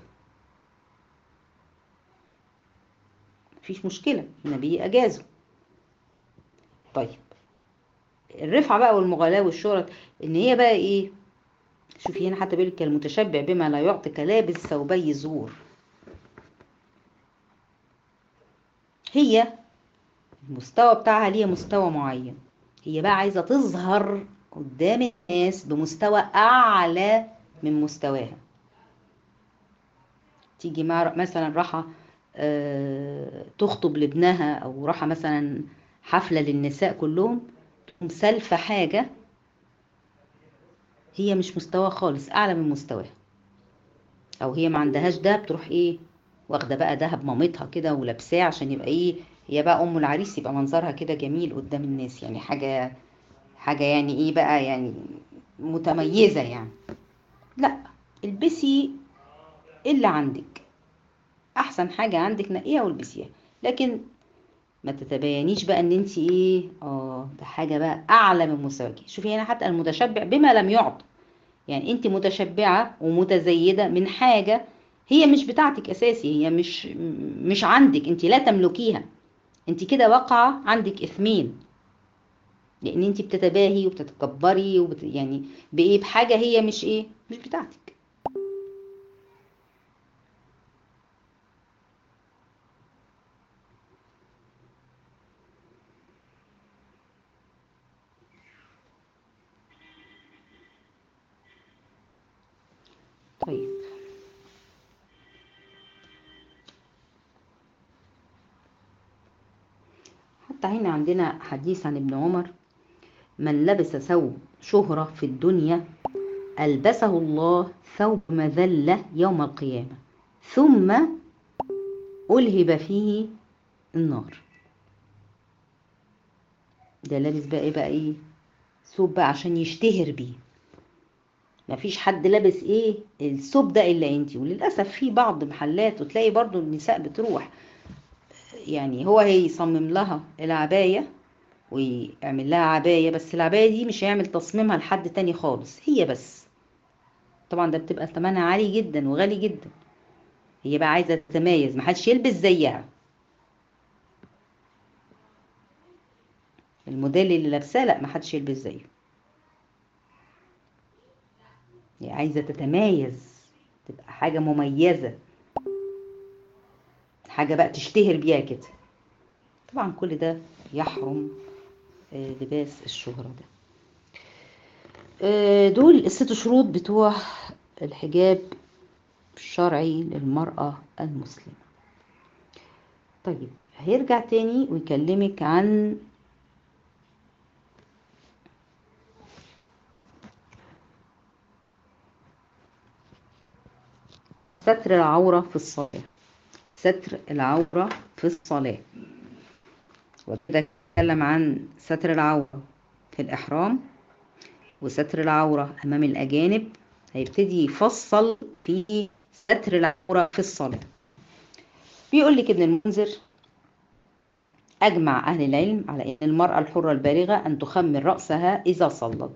مفيش مشكلة النبي أجازه طيب الرفعة بقى والمغالاة والشهرة إن هي بقى إيه شوفي هنا حتى بيقولك المتشبع بما لا يعطي كلابس ثوبي زور هي المستوى بتاعها ليه مستوى معين هي بقى عايزة تظهر قدام الناس بمستوى أعلى من مستواها تيجي مع مثلا راحة تخطب لابنها أو راحة مثلا حفلة للنساء كلهم تقوم سالفة حاجة هي مش مستوى خالص أعلى من مستواها أو هي ما عندهاش دهب تروح إيه واخدة بقى دهب مامتها كده ولابساه عشان يبقى إيه هي بقى أم العريس يبقى منظرها كده جميل قدام الناس يعني حاجة حاجة يعني إيه بقى يعني متميزة يعني لا البسي اللي عندك احسن حاجة عندك نقيها والبسيها لكن ما تتبينيش بقى ان انت ايه اه ده حاجة بقى اعلى من مستواك شوفي هنا حتى المتشبع بما لم يعط يعني انت متشبعة ومتزيدة من حاجة هي مش بتاعتك اساسي هي مش مش عندك انت لا تملكيها انت كده واقعة عندك اثمين لان انت بتتباهي وبتتكبري وبت يعني بايه بحاجة هي مش ايه مش بتاعتك طيب حتى هنا عندنا حديث عن ابن عمر من لبس ثوب شهرة في الدنيا ألبسه الله ثوب مذلة يوم القيامة ثم ألهب فيه النار ده لابس بقى ايه بقى ايه ثوب بقى عشان يشتهر بيه مفيش حد لابس ايه الثوب ده الا انتي وللاسف في بعض محلات وتلاقي برضو النساء بتروح يعني هو هيصمم لها العباية ويعمل لها عباية بس العباية دي مش هيعمل تصميمها لحد تاني خالص هي بس طبعا ده بتبقى ثمنها عالي جدا وغالي جدا هي بقى عايزة تتميز محدش يلبس زيها الموديل اللي لابساه لا محدش يلبس زيه هي عايزة تتميز تبقى حاجة مميزة حاجة بقى تشتهر بيها كده طبعا كل ده يحرم لباس الشهرة ده دول الست شروط بتوع الحجاب الشرعي للمرأة المسلمة طيب هيرجع تاني ويكلمك عن ستر العورة في الصلاة ستر العورة في الصلاة وكده اتكلم عن ستر العورة في الإحرام وستر العورة أمام الأجانب هيبتدي يفصل في ستر العورة في الصلاة بيقول لك ابن المنذر أجمع أهل العلم على أن المرأة الحرة البالغة أن تخمر رأسها إذا صلت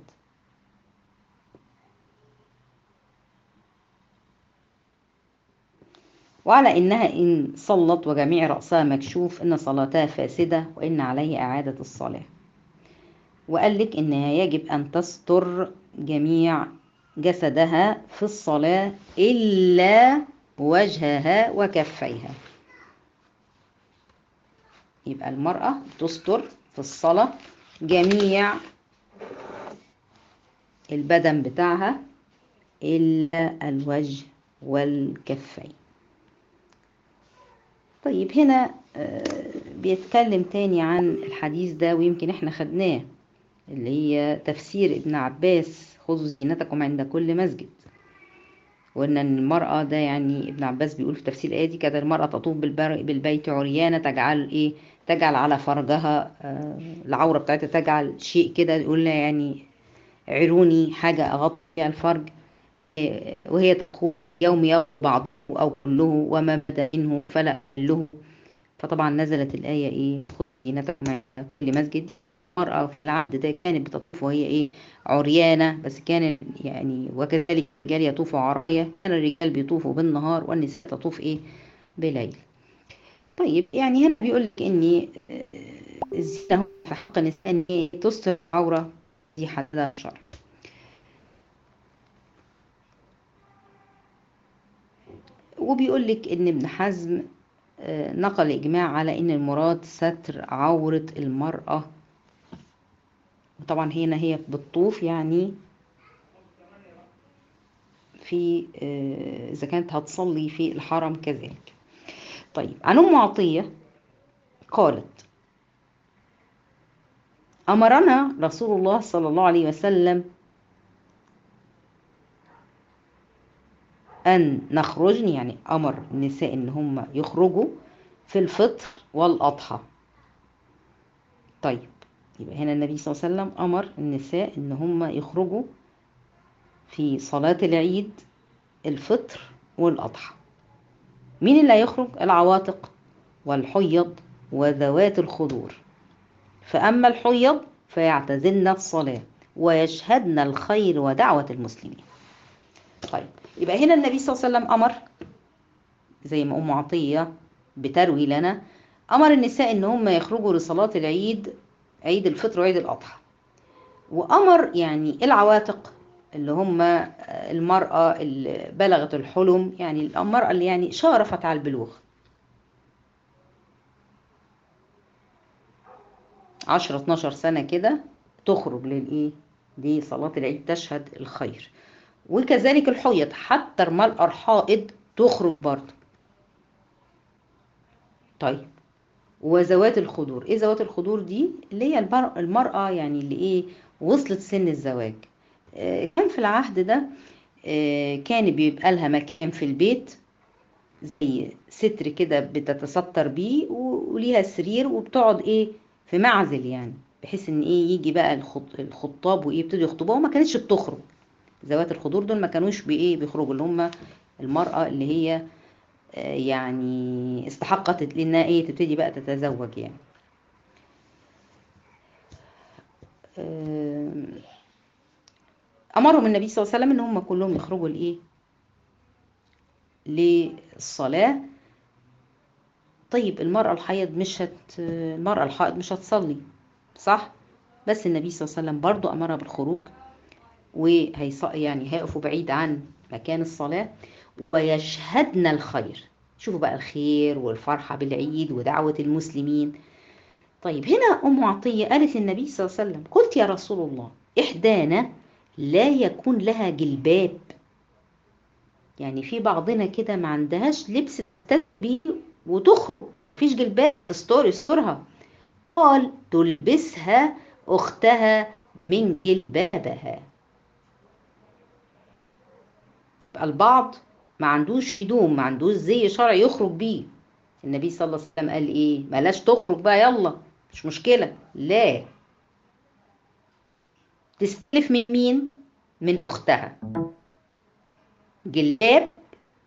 وعلى إنها إن صلت وجميع رأسها مكشوف إن صلاتها فاسدة وإن عليه إعادة الصلاة وقال لك إنها يجب أن تستر جميع جسدها في الصلاة إلا وجهها وكفيها يبقى المرأة تستر في الصلاة جميع البدن بتاعها إلا الوجه والكفين طيب هنا بيتكلم تاني عن الحديث ده ويمكن احنا خدناه اللي هي تفسير ابن عباس خذوا زينتكم عند كل مسجد وان المرأة ده يعني ابن عباس بيقول في تفسير الآية دي كانت المرأة تطوف بالبيت عريانة تجعل ايه تجعل على فرجها العورة بتاعتها تجعل شيء كده يقول لها يعني عروني حاجة أغطي الفرج وهي تقول يوم يوم بعضه أو كله وما بدا منه فلا كله فطبعا نزلت الآية إيه زينتكم عند كل مسجد المرأة في العهد ده كانت بتطوف وهي إيه عريانة بس كان يعني وكذلك الرجال يطوفوا عرية كان الرجال بيطوفوا بالنهار والنساء تطوف إيه بليل طيب يعني هنا بيقول لك إن الزينة في حق النساء إن هي تستر عورة دي حدها شرع وبيقول لك ان ابن حزم نقل اجماع على ان المراد ستر عورة المرأة وطبعا هنا هي بتطوف يعني في اذا كانت هتصلي في الحرم كذلك طيب عن ام عطية قالت امرنا رسول الله صلى الله عليه وسلم أن نخرجن يعني أمر النساء إن هم يخرجوا في الفطر والأضحى طيب يبقى هنا النبي صلى الله عليه وسلم أمر النساء إن هم يخرجوا في صلاة العيد الفطر والأضحى مين اللي هيخرج العواتق والحيض وذوات الخدور فأما الحيض فيعتزلن الصلاة ويشهدن الخير ودعوة المسلمين طيب يبقى هنا النبي صلى الله عليه وسلم أمر زي ما أم عطية بتروي لنا أمر النساء إن هم يخرجوا لصلاة العيد عيد الفطر وعيد الأضحى وأمر يعني العواتق اللي هم المرأة اللي بلغت الحلم يعني المرأة اللي يعني شارفت على البلوغ عشرة 12 سنة كده تخرج للإيه لصلاة العيد تشهد الخير وكذلك الحيض حتى المرأة الحائض تخرج برضه طيب وذوات الخدور ايه ذوات الخدور دي اللي هي المرأة يعني اللي ايه وصلت سن الزواج آه كان في العهد ده آه كان بيبقى لها مكان في البيت زي ستر كده بتتستر بيه وليها سرير وبتقعد ايه في معزل يعني بحيث ان ايه يجي بقى الخطاب وايه يبتدوا يخطبوها وما كانتش بتخرج ذوات الخدور دول ما كانوش بايه بيخرجوا اللي هم المرأة اللي هي يعني استحقت لانها ايه تبتدي بقى تتزوج يعني امرهم النبي صلى الله عليه وسلم ان هم كلهم يخرجوا لايه للصلاة طيب المرأة الحائض مش هت المرأة الحائض مش هتصلي صح بس النبي صلى الله عليه وسلم برضو أمرها بالخروج وهيص يعني هيقفوا بعيد عن مكان الصلاة ويشهدن الخير شوفوا بقى الخير والفرحة بالعيد ودعوة المسلمين طيب هنا أم عطية قالت للنبي صلى الله عليه وسلم قلت يا رسول الله إحدانا لا يكون لها جلباب يعني في بعضنا كده ما عندهاش لبس تسبيه وتخرج مفيش جلباب ستوري ستورها قال تلبسها أختها من جلبابها البعض ما عندوش هدوم ما عندوش زي شرعي يخرج بيه النبي صلى الله عليه وسلم قال ايه بلاش تخرج بقى يلا مش مشكلة لا تستلف من مين من اختها جلاب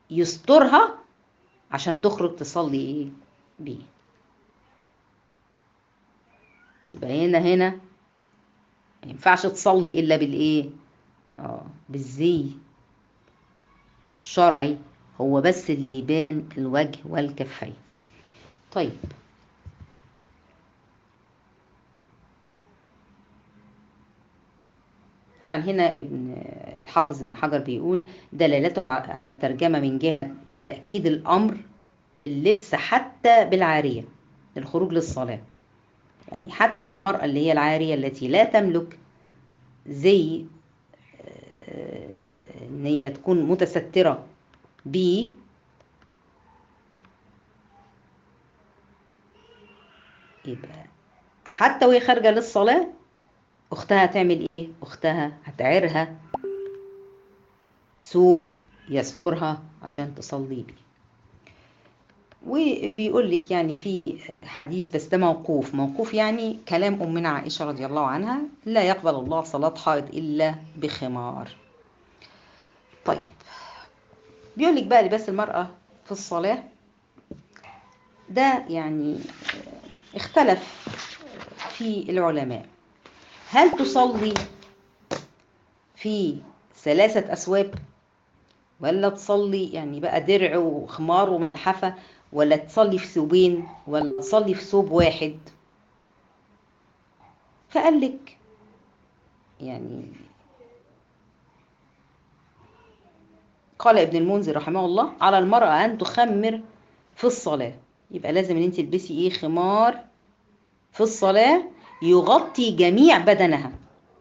يسترها عشان تخرج تصلي ايه بيه يبقى هنا هنا ما ينفعش تصلي الا بالايه اه بالزي شرعي هو بس اللي يبان الوجه والكفين طيب هنا حافظ حجر بيقول دلالته على ترجمة من جهة تأكيد الأمر اللبس حتى بالعارية للخروج للصلاة يعني حتى المرأة اللي هي العارية التي لا تملك زي ان هي تكون متسترة ب يبقى حتى وهي خارجة للصلاة أختها هتعمل إيه؟ أختها هتعيرها سوء يسترها عشان تصلي بيه وبيقول لك يعني في حديث بس ده موقوف موقوف يعني كلام أمنا عائشة رضي الله عنها لا يقبل الله صلاة حائض إلا بخمار طيب بيقول لك بقى لباس المرأة في الصلاة ده يعني اختلف في العلماء هل تصلي في ثلاثة أثواب ولا تصلي يعني بقى درع وخمار وملحفة ولا تصلي في ثوبين ولا تصلي في ثوب واحد فقال لك يعني قال ابن المنذر رحمه الله على المرأة أن تخمر في الصلاة يبقى لازم ان انت تلبسي ايه خمار في الصلاة يغطي جميع بدنها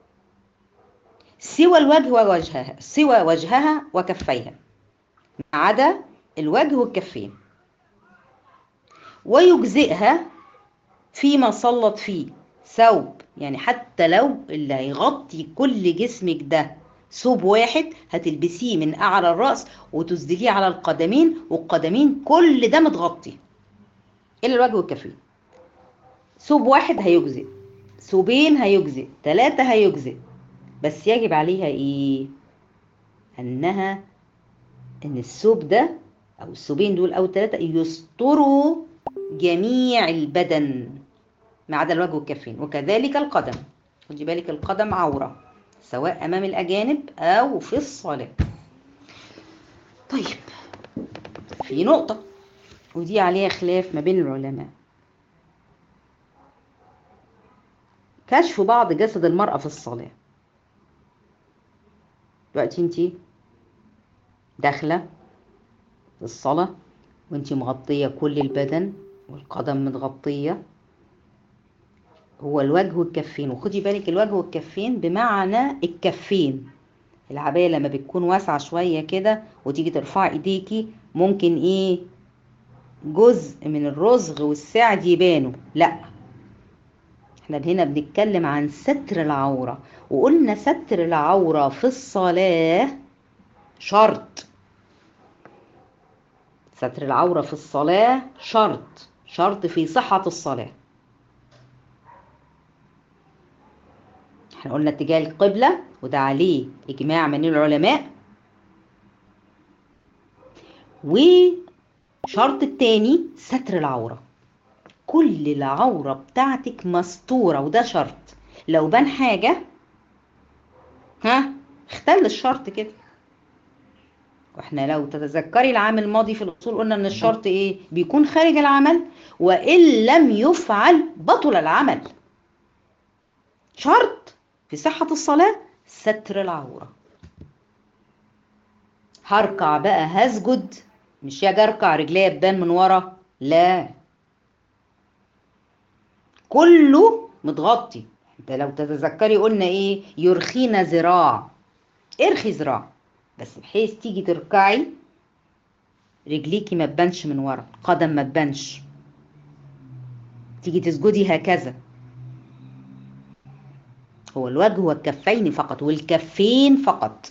سوى الوجه ووجهها سوى وجهها وكفيها ما عدا الوجه والكفين ويجزئها فيما صلت فيه ثوب يعني حتى لو اللي هيغطي كل جسمك ده ثوب واحد هتلبسيه من اعلى الراس وتسدليه على القدمين والقدمين كل ده متغطي الا الوجه والكفين ثوب واحد هيجزئ ثوبين هيجزئ ثلاثة هيجزئ بس يجب عليها ايه انها ان الثوب ده او الثوبين دول او الثلاثة يستروا جميع البدن ما عدا الوجه والكفين وكذلك القدم خدي بالك القدم عورة سواء امام الاجانب او في الصلاة طيب في نقطة ودي عليها خلاف ما بين العلماء كشف بعض جسد المرأة في الصلاة دلوقتي انت داخلة في الصلاة وانت مغطية كل البدن والقدم متغطية هو الوجه والكفين وخدي بالك الوجه والكفين بمعنى الكفين العباية لما بتكون واسعة شوية كده وتيجي ترفعي ايديكي ممكن ايه جزء من الرزغ والساعد يبانوا لا احنا هنا بنتكلم عن ستر العورة وقلنا ستر العورة في الصلاة شرط ستر العورة في الصلاة شرط شرط في صحة الصلاة احنا قلنا اتجاه القبلة وده عليه إجماع من العلماء وشرط التاني ستر العورة كل العورة بتاعتك مستورة وده شرط لو بان حاجة ها اختل الشرط كده واحنا لو تتذكري العام الماضي في الاصول قلنا ان الشرط ايه بيكون خارج العمل وان لم يفعل بطل العمل شرط في صحة الصلاة ستر العورة هركع بقى هسجد مش يا اركع رجليا تبان من ورا لا كله متغطي انت لو تتذكري قلنا ايه يرخينا ذراع ارخي ذراع بس بحيث تيجي تركعي رجليكي ما تبانش من ورا قدم ما تبانش تيجي تسجدي هكذا هو الوجه والكفين فقط والكفين فقط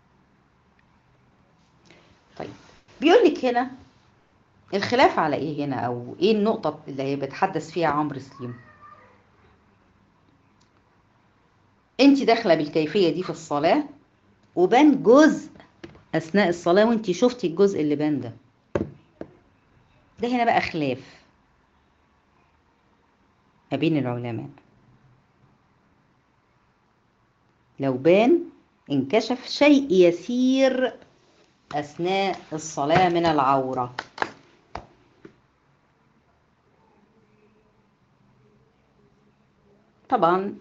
طيب بيقول لك هنا الخلاف على ايه هنا او ايه النقطة اللي هي بتحدث فيها عمرو سليم انت داخلة بالكيفية دي في الصلاة وبان جزء اثناء الصلاة وانت شفتي الجزء اللي بان ده ده هنا بقى خلاف ما بين العلماء لو بان انكشف شيء يسير أثناء الصلاة من العورة طبعا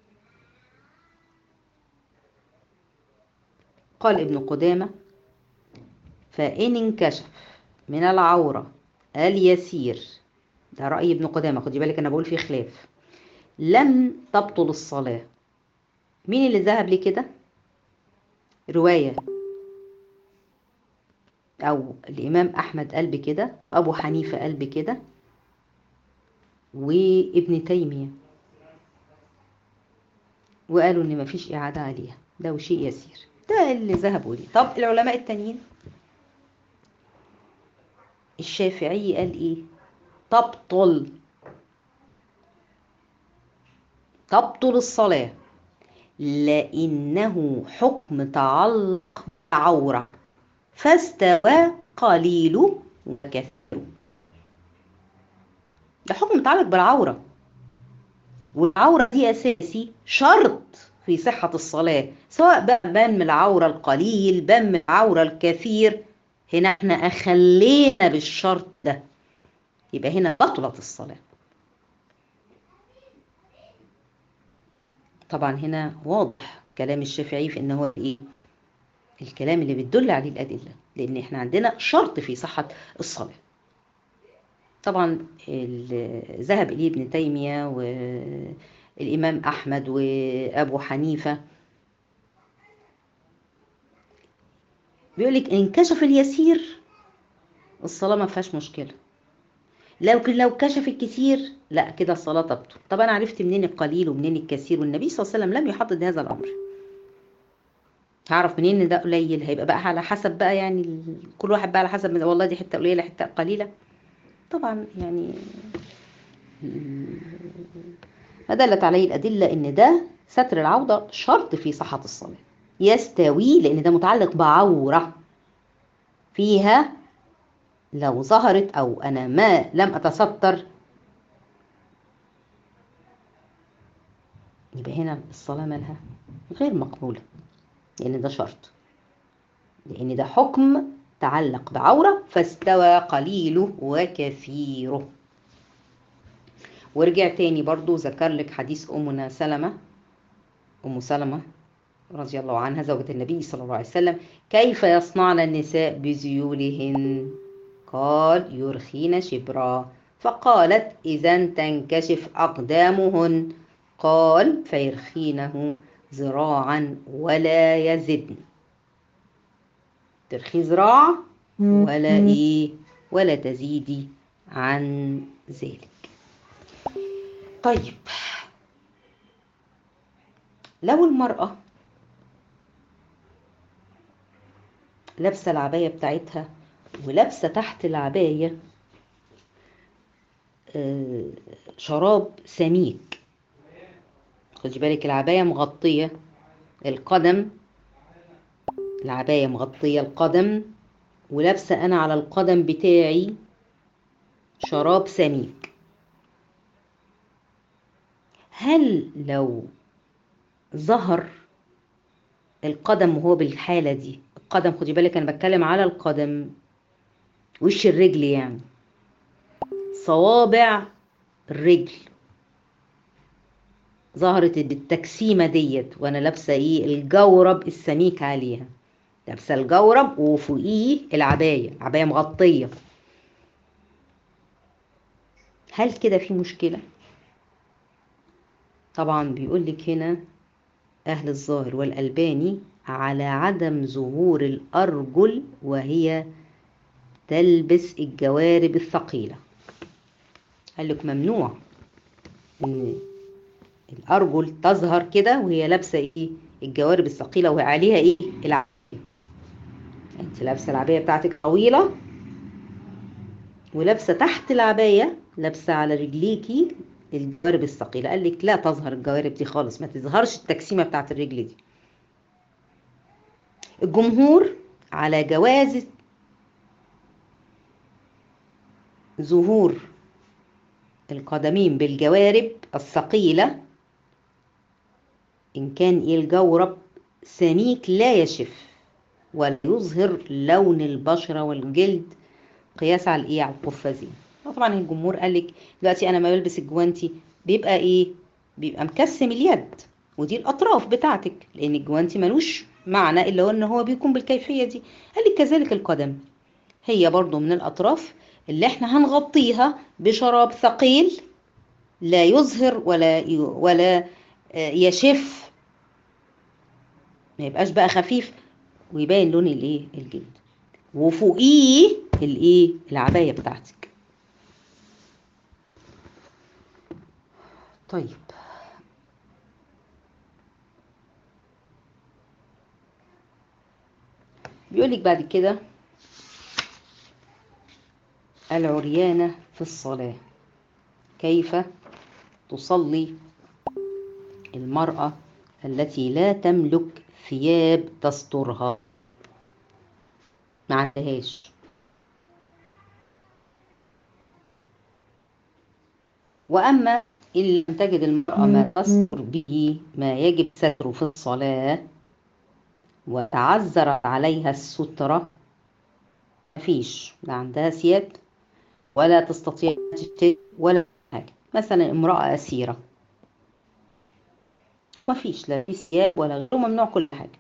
قال ابن قدامة فإن انكشف من العورة اليسير ده رأي ابن قدامة خدي بالك أنا بقول فيه خلاف لم تبطل الصلاة مين اللي ذهب لكده رواية أو الإمام أحمد قال بكده أبو حنيفة قال بكده وابن تيمية وقالوا إن مفيش إعادة عليها ده شيء يسير ده اللي ذهبوا ليه طب العلماء التانيين الشافعي قال إيه تبطل تبطل الصلاة لأنه حكم تعلق بعورة فاستوى قليل وكثير ده حكم متعلق بالعورة والعورة دي أساسي شرط في صحة الصلاة سواء بقى بان من العورة القليل بان من العورة الكثير هنا احنا أخلينا بالشرط ده يبقى هنا بطلت الصلاة طبعا هنا واضح كلام الشافعي في ان هو ايه الكلام اللي بتدل عليه الادله لان احنا عندنا شرط في صحه الصلاه طبعا ذهب اليه ابن تيميه والامام احمد وابو حنيفه بيقول لك انكشف اليسير الصلاه ما فيهاش مشكله لو لو كشف الكثير لا كده الصلاة تبطل طب أنا عرفت منين القليل ومنين الكثير والنبي صلى الله عليه وسلم لم يحدد هذا الأمر هعرف منين ان ده قليل هيبقى بقى على حسب بقى يعني كل واحد بقى على حسب والله دي حته قليله حته قليله طبعا يعني ما دلت عليه الادله ان ده ستر العوضه شرط في صحه الصلاه يستوي لان ده متعلق بعوره فيها لو ظهرت او انا ما لم اتستر يبقى هنا الصلاه مالها غير مقبوله لان ده شرط لان ده حكم تعلق بعوره فاستوى قليله وكثيره ورجع تاني برضو ذكر لك حديث امنا سلمه ام سلمه رضي الله عنها زوجة النبي صلى الله عليه وسلم كيف يصنعن النساء بذيولهن قال يرخين شبرا فقالت إذا تنكشف أقدامهن قال فيرخينه ذراعا ولا يزدن ترخي ذراع ولا إيه ولا تزيدي عن ذلك طيب لو المرأة لابسة العباية بتاعتها ولابسه تحت العبايه شراب سميك خدي بالك العبايه مغطيه القدم العبايه مغطيه القدم ولابسه انا على القدم بتاعي شراب سميك هل لو ظهر القدم وهو بالحاله دي القدم خدي بالك انا بتكلم على القدم وش الرجل يعني صوابع الرجل ظهرت بالتكسيمة ديت وانا لابسة ايه الجورب السميك عليها لابسة الجورب وفوقيه العباية العباية مغطية هل كده في مشكلة طبعا بيقول لك هنا اهل الظاهر والالباني على عدم ظهور الارجل وهي تلبس الجوارب الثقيلة قال لك ممنوع ان الارجل تظهر كده وهي لابسه ايه الجوارب الثقيله وهي عليها ايه العبايه انت لابسه العبايه بتاعتك طويله ولابسه تحت العبايه لابسه على رجليكي الجوارب الثقيله قال لك لا تظهر الجوارب دي خالص ما تظهرش التكسيمه بتاعت الرجل دي الجمهور على جواز ظهور القدمين بالجوارب الثقيلة إن كان إيه الجورب سميك لا يشف ولا يظهر لون البشرة والجلد قياس على الإيه على القفازين طبعا الجمهور قال لك دلوقتي أنا ما بلبس الجوانتي بيبقى إيه بيبقى مكسم اليد ودي الأطراف بتاعتك لأن الجوانتي ملوش معنى إلا إن هو بيكون بالكيفية دي قال لك كذلك القدم هي برضو من الأطراف اللي احنا هنغطيها بشراب ثقيل لا يظهر ولا ولا يشف ما يبقاش بقى خفيف ويبين لون الايه الجلد وفوقيه الايه العبايه بتاعتك طيب بيقولك بعد كده العريانة في الصلاة كيف تصلي المرأة التي لا تملك ثياب تسترها ما عندهاش وأما إن لم تجد المرأة ما تستر به ما يجب ستره في الصلاة وتعذر عليها السترة مفيش لا عندها ثياب ولا تستطيع تشتري ولا حاجة مثلا امرأة أسيرة مفيش لا في ثياب ولا غيره ممنوع كل حاجة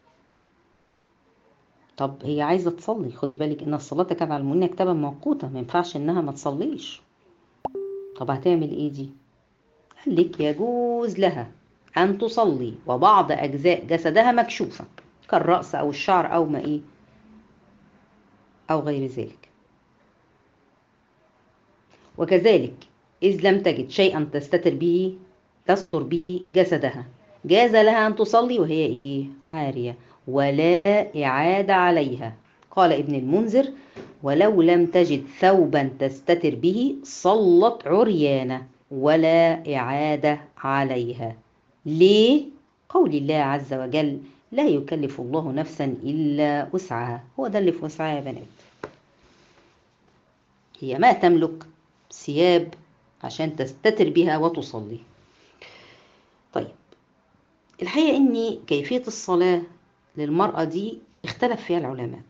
طب هي عايزة تصلي خد بالك إن الصلاة كانت على المؤمنين كتابا موقوتا ما ينفعش إنها ما تصليش طب هتعمل إيه دي؟ قال لك يجوز لها أن تصلي وبعض أجزاء جسدها مكشوفة كالرأس أو الشعر أو ما إيه أو غير ذلك وكذلك إذ لم تجد شيئا تستتر به تستر به جسدها جاز لها أن تصلي وهي إيه عارية ولا إعادة عليها قال ابن المنذر ولو لم تجد ثوبا تستتر به صلت عريانة ولا إعادة عليها ليه؟ قول الله عز وجل لا يكلف الله نفسا إلا وسعها هو ده اللي في وسعها يا بنات هي ما تملك ثياب عشان تستتر بها وتصلي طيب الحقيقة إن كيفية الصلاة للمرأة دي اختلف فيها العلماء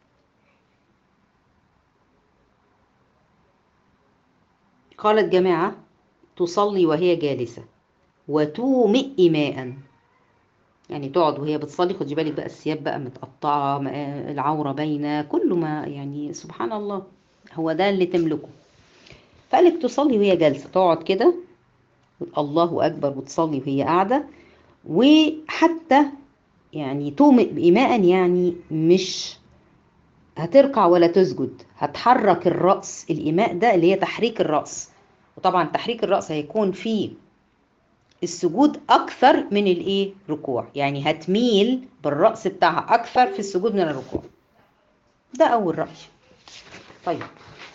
قالت جماعة تصلي وهي جالسة وتومئ إيماء يعني تقعد وهي بتصلي خدي بالك بقى الثياب بقى متقطعة العورة باينة كله ما يعني سبحان الله هو ده اللي تملكه فقالك تصلي وهي جالسة تقعد كده الله أكبر وتصلي وهي قاعدة وحتى يعني تومئ إيماء يعني مش هتركع ولا تسجد هتحرك الرأس الإيماء ده اللي هي تحريك الرأس وطبعا تحريك الرأس هيكون فيه السجود أكثر من الإيه ركوع يعني هتميل بالرأس بتاعها أكثر في السجود من الركوع ده أول رأي طيب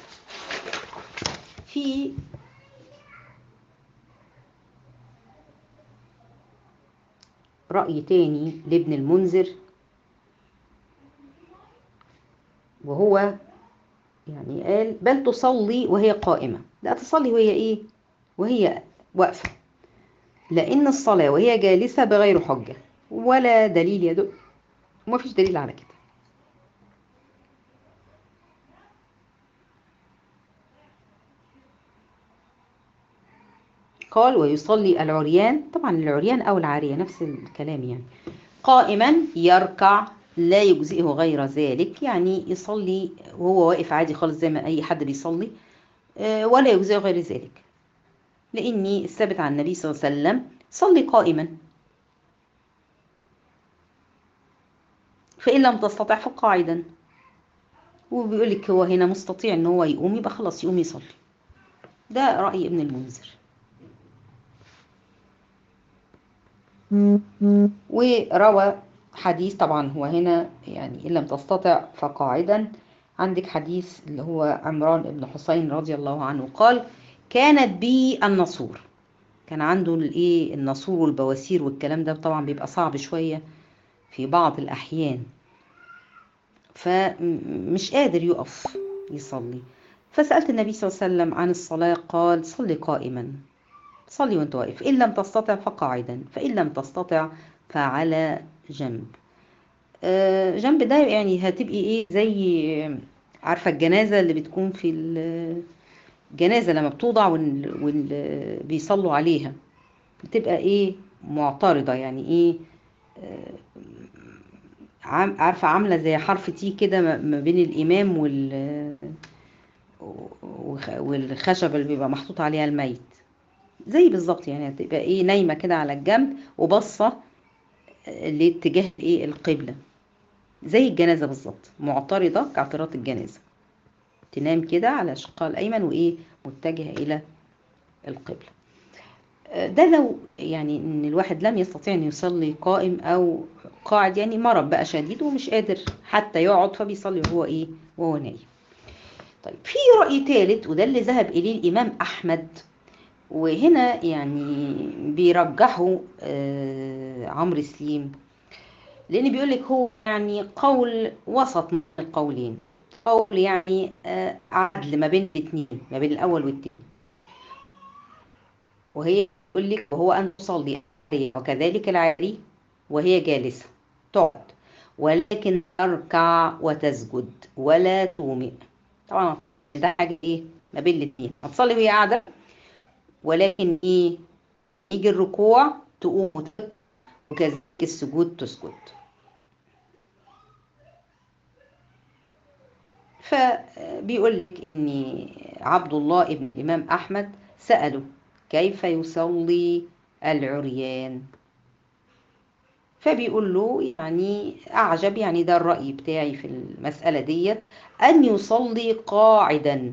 في رأي تاني لابن المنذر وهو يعني قال بل تصلي وهي قائمة لا تصلي وهي ايه وهي واقفة لأن الصلاة وهي جالسة بغير حجة ولا دليل يدل وما فيش دليل على كده قال ويصلي العريان طبعا العريان أو العارية نفس الكلام يعني قائما يركع لا يجزئه غير ذلك يعني يصلي وهو واقف عادي خالص زي ما أي حد بيصلي ولا يجزئه غير ذلك لأني الثابت عن النبي صلى الله عليه وسلم صلي قائما فإن لم تستطع فقاعدا وبيقول لك هو هنا مستطيع ان هو يقوم يبقى خلاص يقوم يصلي ده رأي ابن المنذر وروى حديث طبعا هو هنا يعني إن لم تستطع فقاعدا عندك حديث اللي هو عمران بن حسين رضي الله عنه قال كانت بي النصور كان عنده الايه النصور والبواسير والكلام ده طبعا بيبقى صعب شويه في بعض الاحيان فمش قادر يقف يصلي فسالت النبي صلى الله عليه وسلم عن الصلاه قال صلي قائما صلي وانت واقف إن لم تستطع فقاعدا فإن لم تستطع فعلى جنب آه، جنب ده يعني هتبقي ايه زي عارفة الجنازة اللي بتكون في ال- الجنازة لما بتوضع وال... وال... بيصلوا عليها بتبقى ايه معترضة يعني ايه آه، عام- عارفة عاملة زي حرف تي كده ما ما بين الإمام وال وخ- والخشبة اللي بيبقى محطوط عليها الميت زي بالظبط يعني هتبقى ايه نايمة كده على الجنب وبصة لاتجاه ايه القبلة زي الجنازة بالظبط معترضة كاعتراض الجنازة تنام كده على شقها الأيمن وإيه متجهة إلى القبلة آه، ده لو يعني إن الواحد لم يستطيع أن يصلي قائم أو قاعد يعني مرض بقى شديد ومش قادر حتى يقعد فبيصلي وهو إيه وهو نايم طيب في رأي ثالث وده اللي ذهب إليه الإمام أحمد وهنا يعني بيرجحوا آه، عمرو سليم لان بيقول لك هو يعني قول وسط من القولين قول يعني آه، عدل ما بين الاثنين ما بين الاول والثاني وهي يقول لك وهو ان تصلي عليه وكذلك العاري وهي جالسه تقعد ولكن تركع وتسجد ولا تومئ طبعا ده حاجه ايه ما بين الاثنين هتصلي وهي قاعده ولكن ايه يجي الركوع تقوم وتركع وكذلك السجود تسجد فبيقول لك ان عبد الله ابن الامام احمد ساله كيف يصلي العريان فبيقول له يعني اعجب يعني ده الراي بتاعي في المساله ديت ان يصلي قاعدا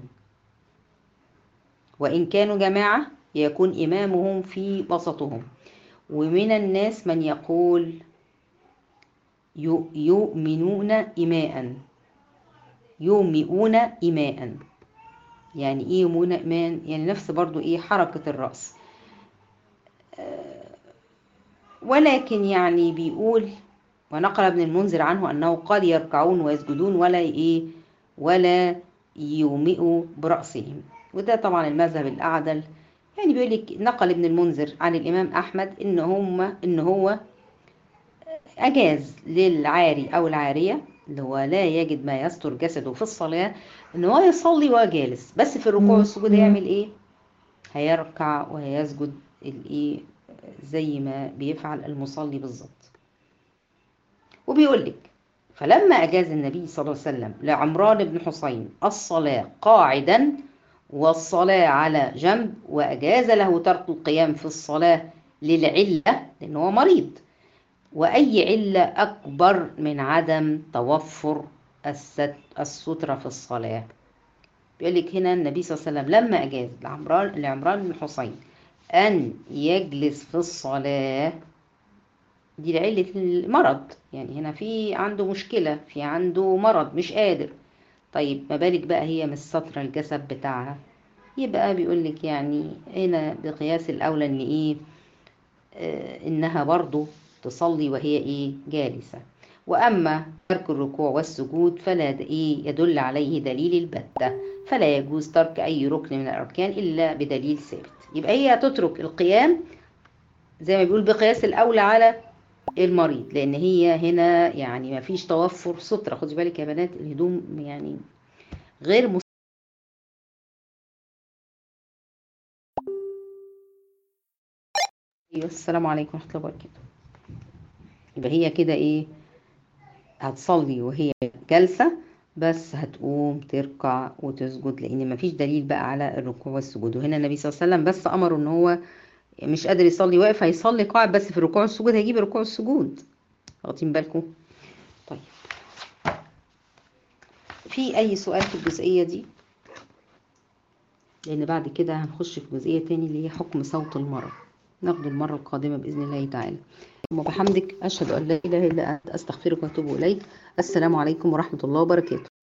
وان كانوا جماعه يكون امامهم في وسطهم ومن الناس من يقول يو- يؤمنون إماء يومئون إماء يعني إيه يومئون إماء يعني نفس برضو إيه حركة الرأس آه، ولكن يعني بيقول ونقل ابن المنذر عنه أنه قال يركعون ويسجدون ولا إيه ولا يومئوا برأسهم وده طبعا المذهب الأعدل يعني بيقول لك نقل ابن المنذر عن الإمام أحمد إن هم إن هو أجاز للعاري أو العارية اللي هو لا يجد ما يستر جسده في الصلاة إن هو يصلي وهو جالس بس في الركوع والسجود هيعمل إيه؟ هيركع وهيسجد الإيه زي ما بيفعل المصلي بالظبط وبيقول لك فلما أجاز النبي صلى الله عليه وسلم لعمران بن حسين الصلاة قاعدا والصلاة على جنب وأجاز له ترك القيام في الصلاة للعلة لأنه هو مريض وأي علة أكبر من عدم توفر الست السترة في الصلاة بيقول لك هنا النبي صلى الله عليه وسلم لما أجاز لعمران لعمران بن حسين أن يجلس في الصلاة دي لعلة المرض يعني هنا في عنده مشكلة في عنده مرض مش قادر طيب ما بالك بقى هي مش سترة الجسد بتاعها يبقى بيقول لك يعني هنا بقياس الأولى إن إيه آه إنها برضو تصلي وهي إيه جالسة وأما ترك الركوع والسجود فلا د- إيه يدل عليه دليل البتة فلا يجوز ترك أي ركن من الأركان إلا بدليل ثابت يبقى هي تترك القيام زي ما بيقول بقياس الأولى على المريض لأن هي هنا يعني ما فيش توفر سترة خدي بالك يا بنات الهدوم يعني غير مس... أيوة، السلام عليكم ورحمة الله وبركاته يبقى هي كده ايه هتصلي وهي جالسة بس هتقوم تركع وتسجد لان مفيش دليل بقى على الركوع والسجود وهنا النبي صلى الله عليه وسلم بس امره ان هو مش قادر يصلي واقف هيصلي قاعد بس في الركوع والسجود هيجيب الركوع والسجود واخدين بالكم طيب في اي سؤال في الجزئية دي لان بعد كده هنخش في جزئية تاني اللي هي حكم صوت المرض ناخده المرة القادمة بإذن الله تعالى وبحمدك أشهد أن لا إله إلا أنت أستغفرك وأتوب إليك السلام عليكم ورحمة الله وبركاته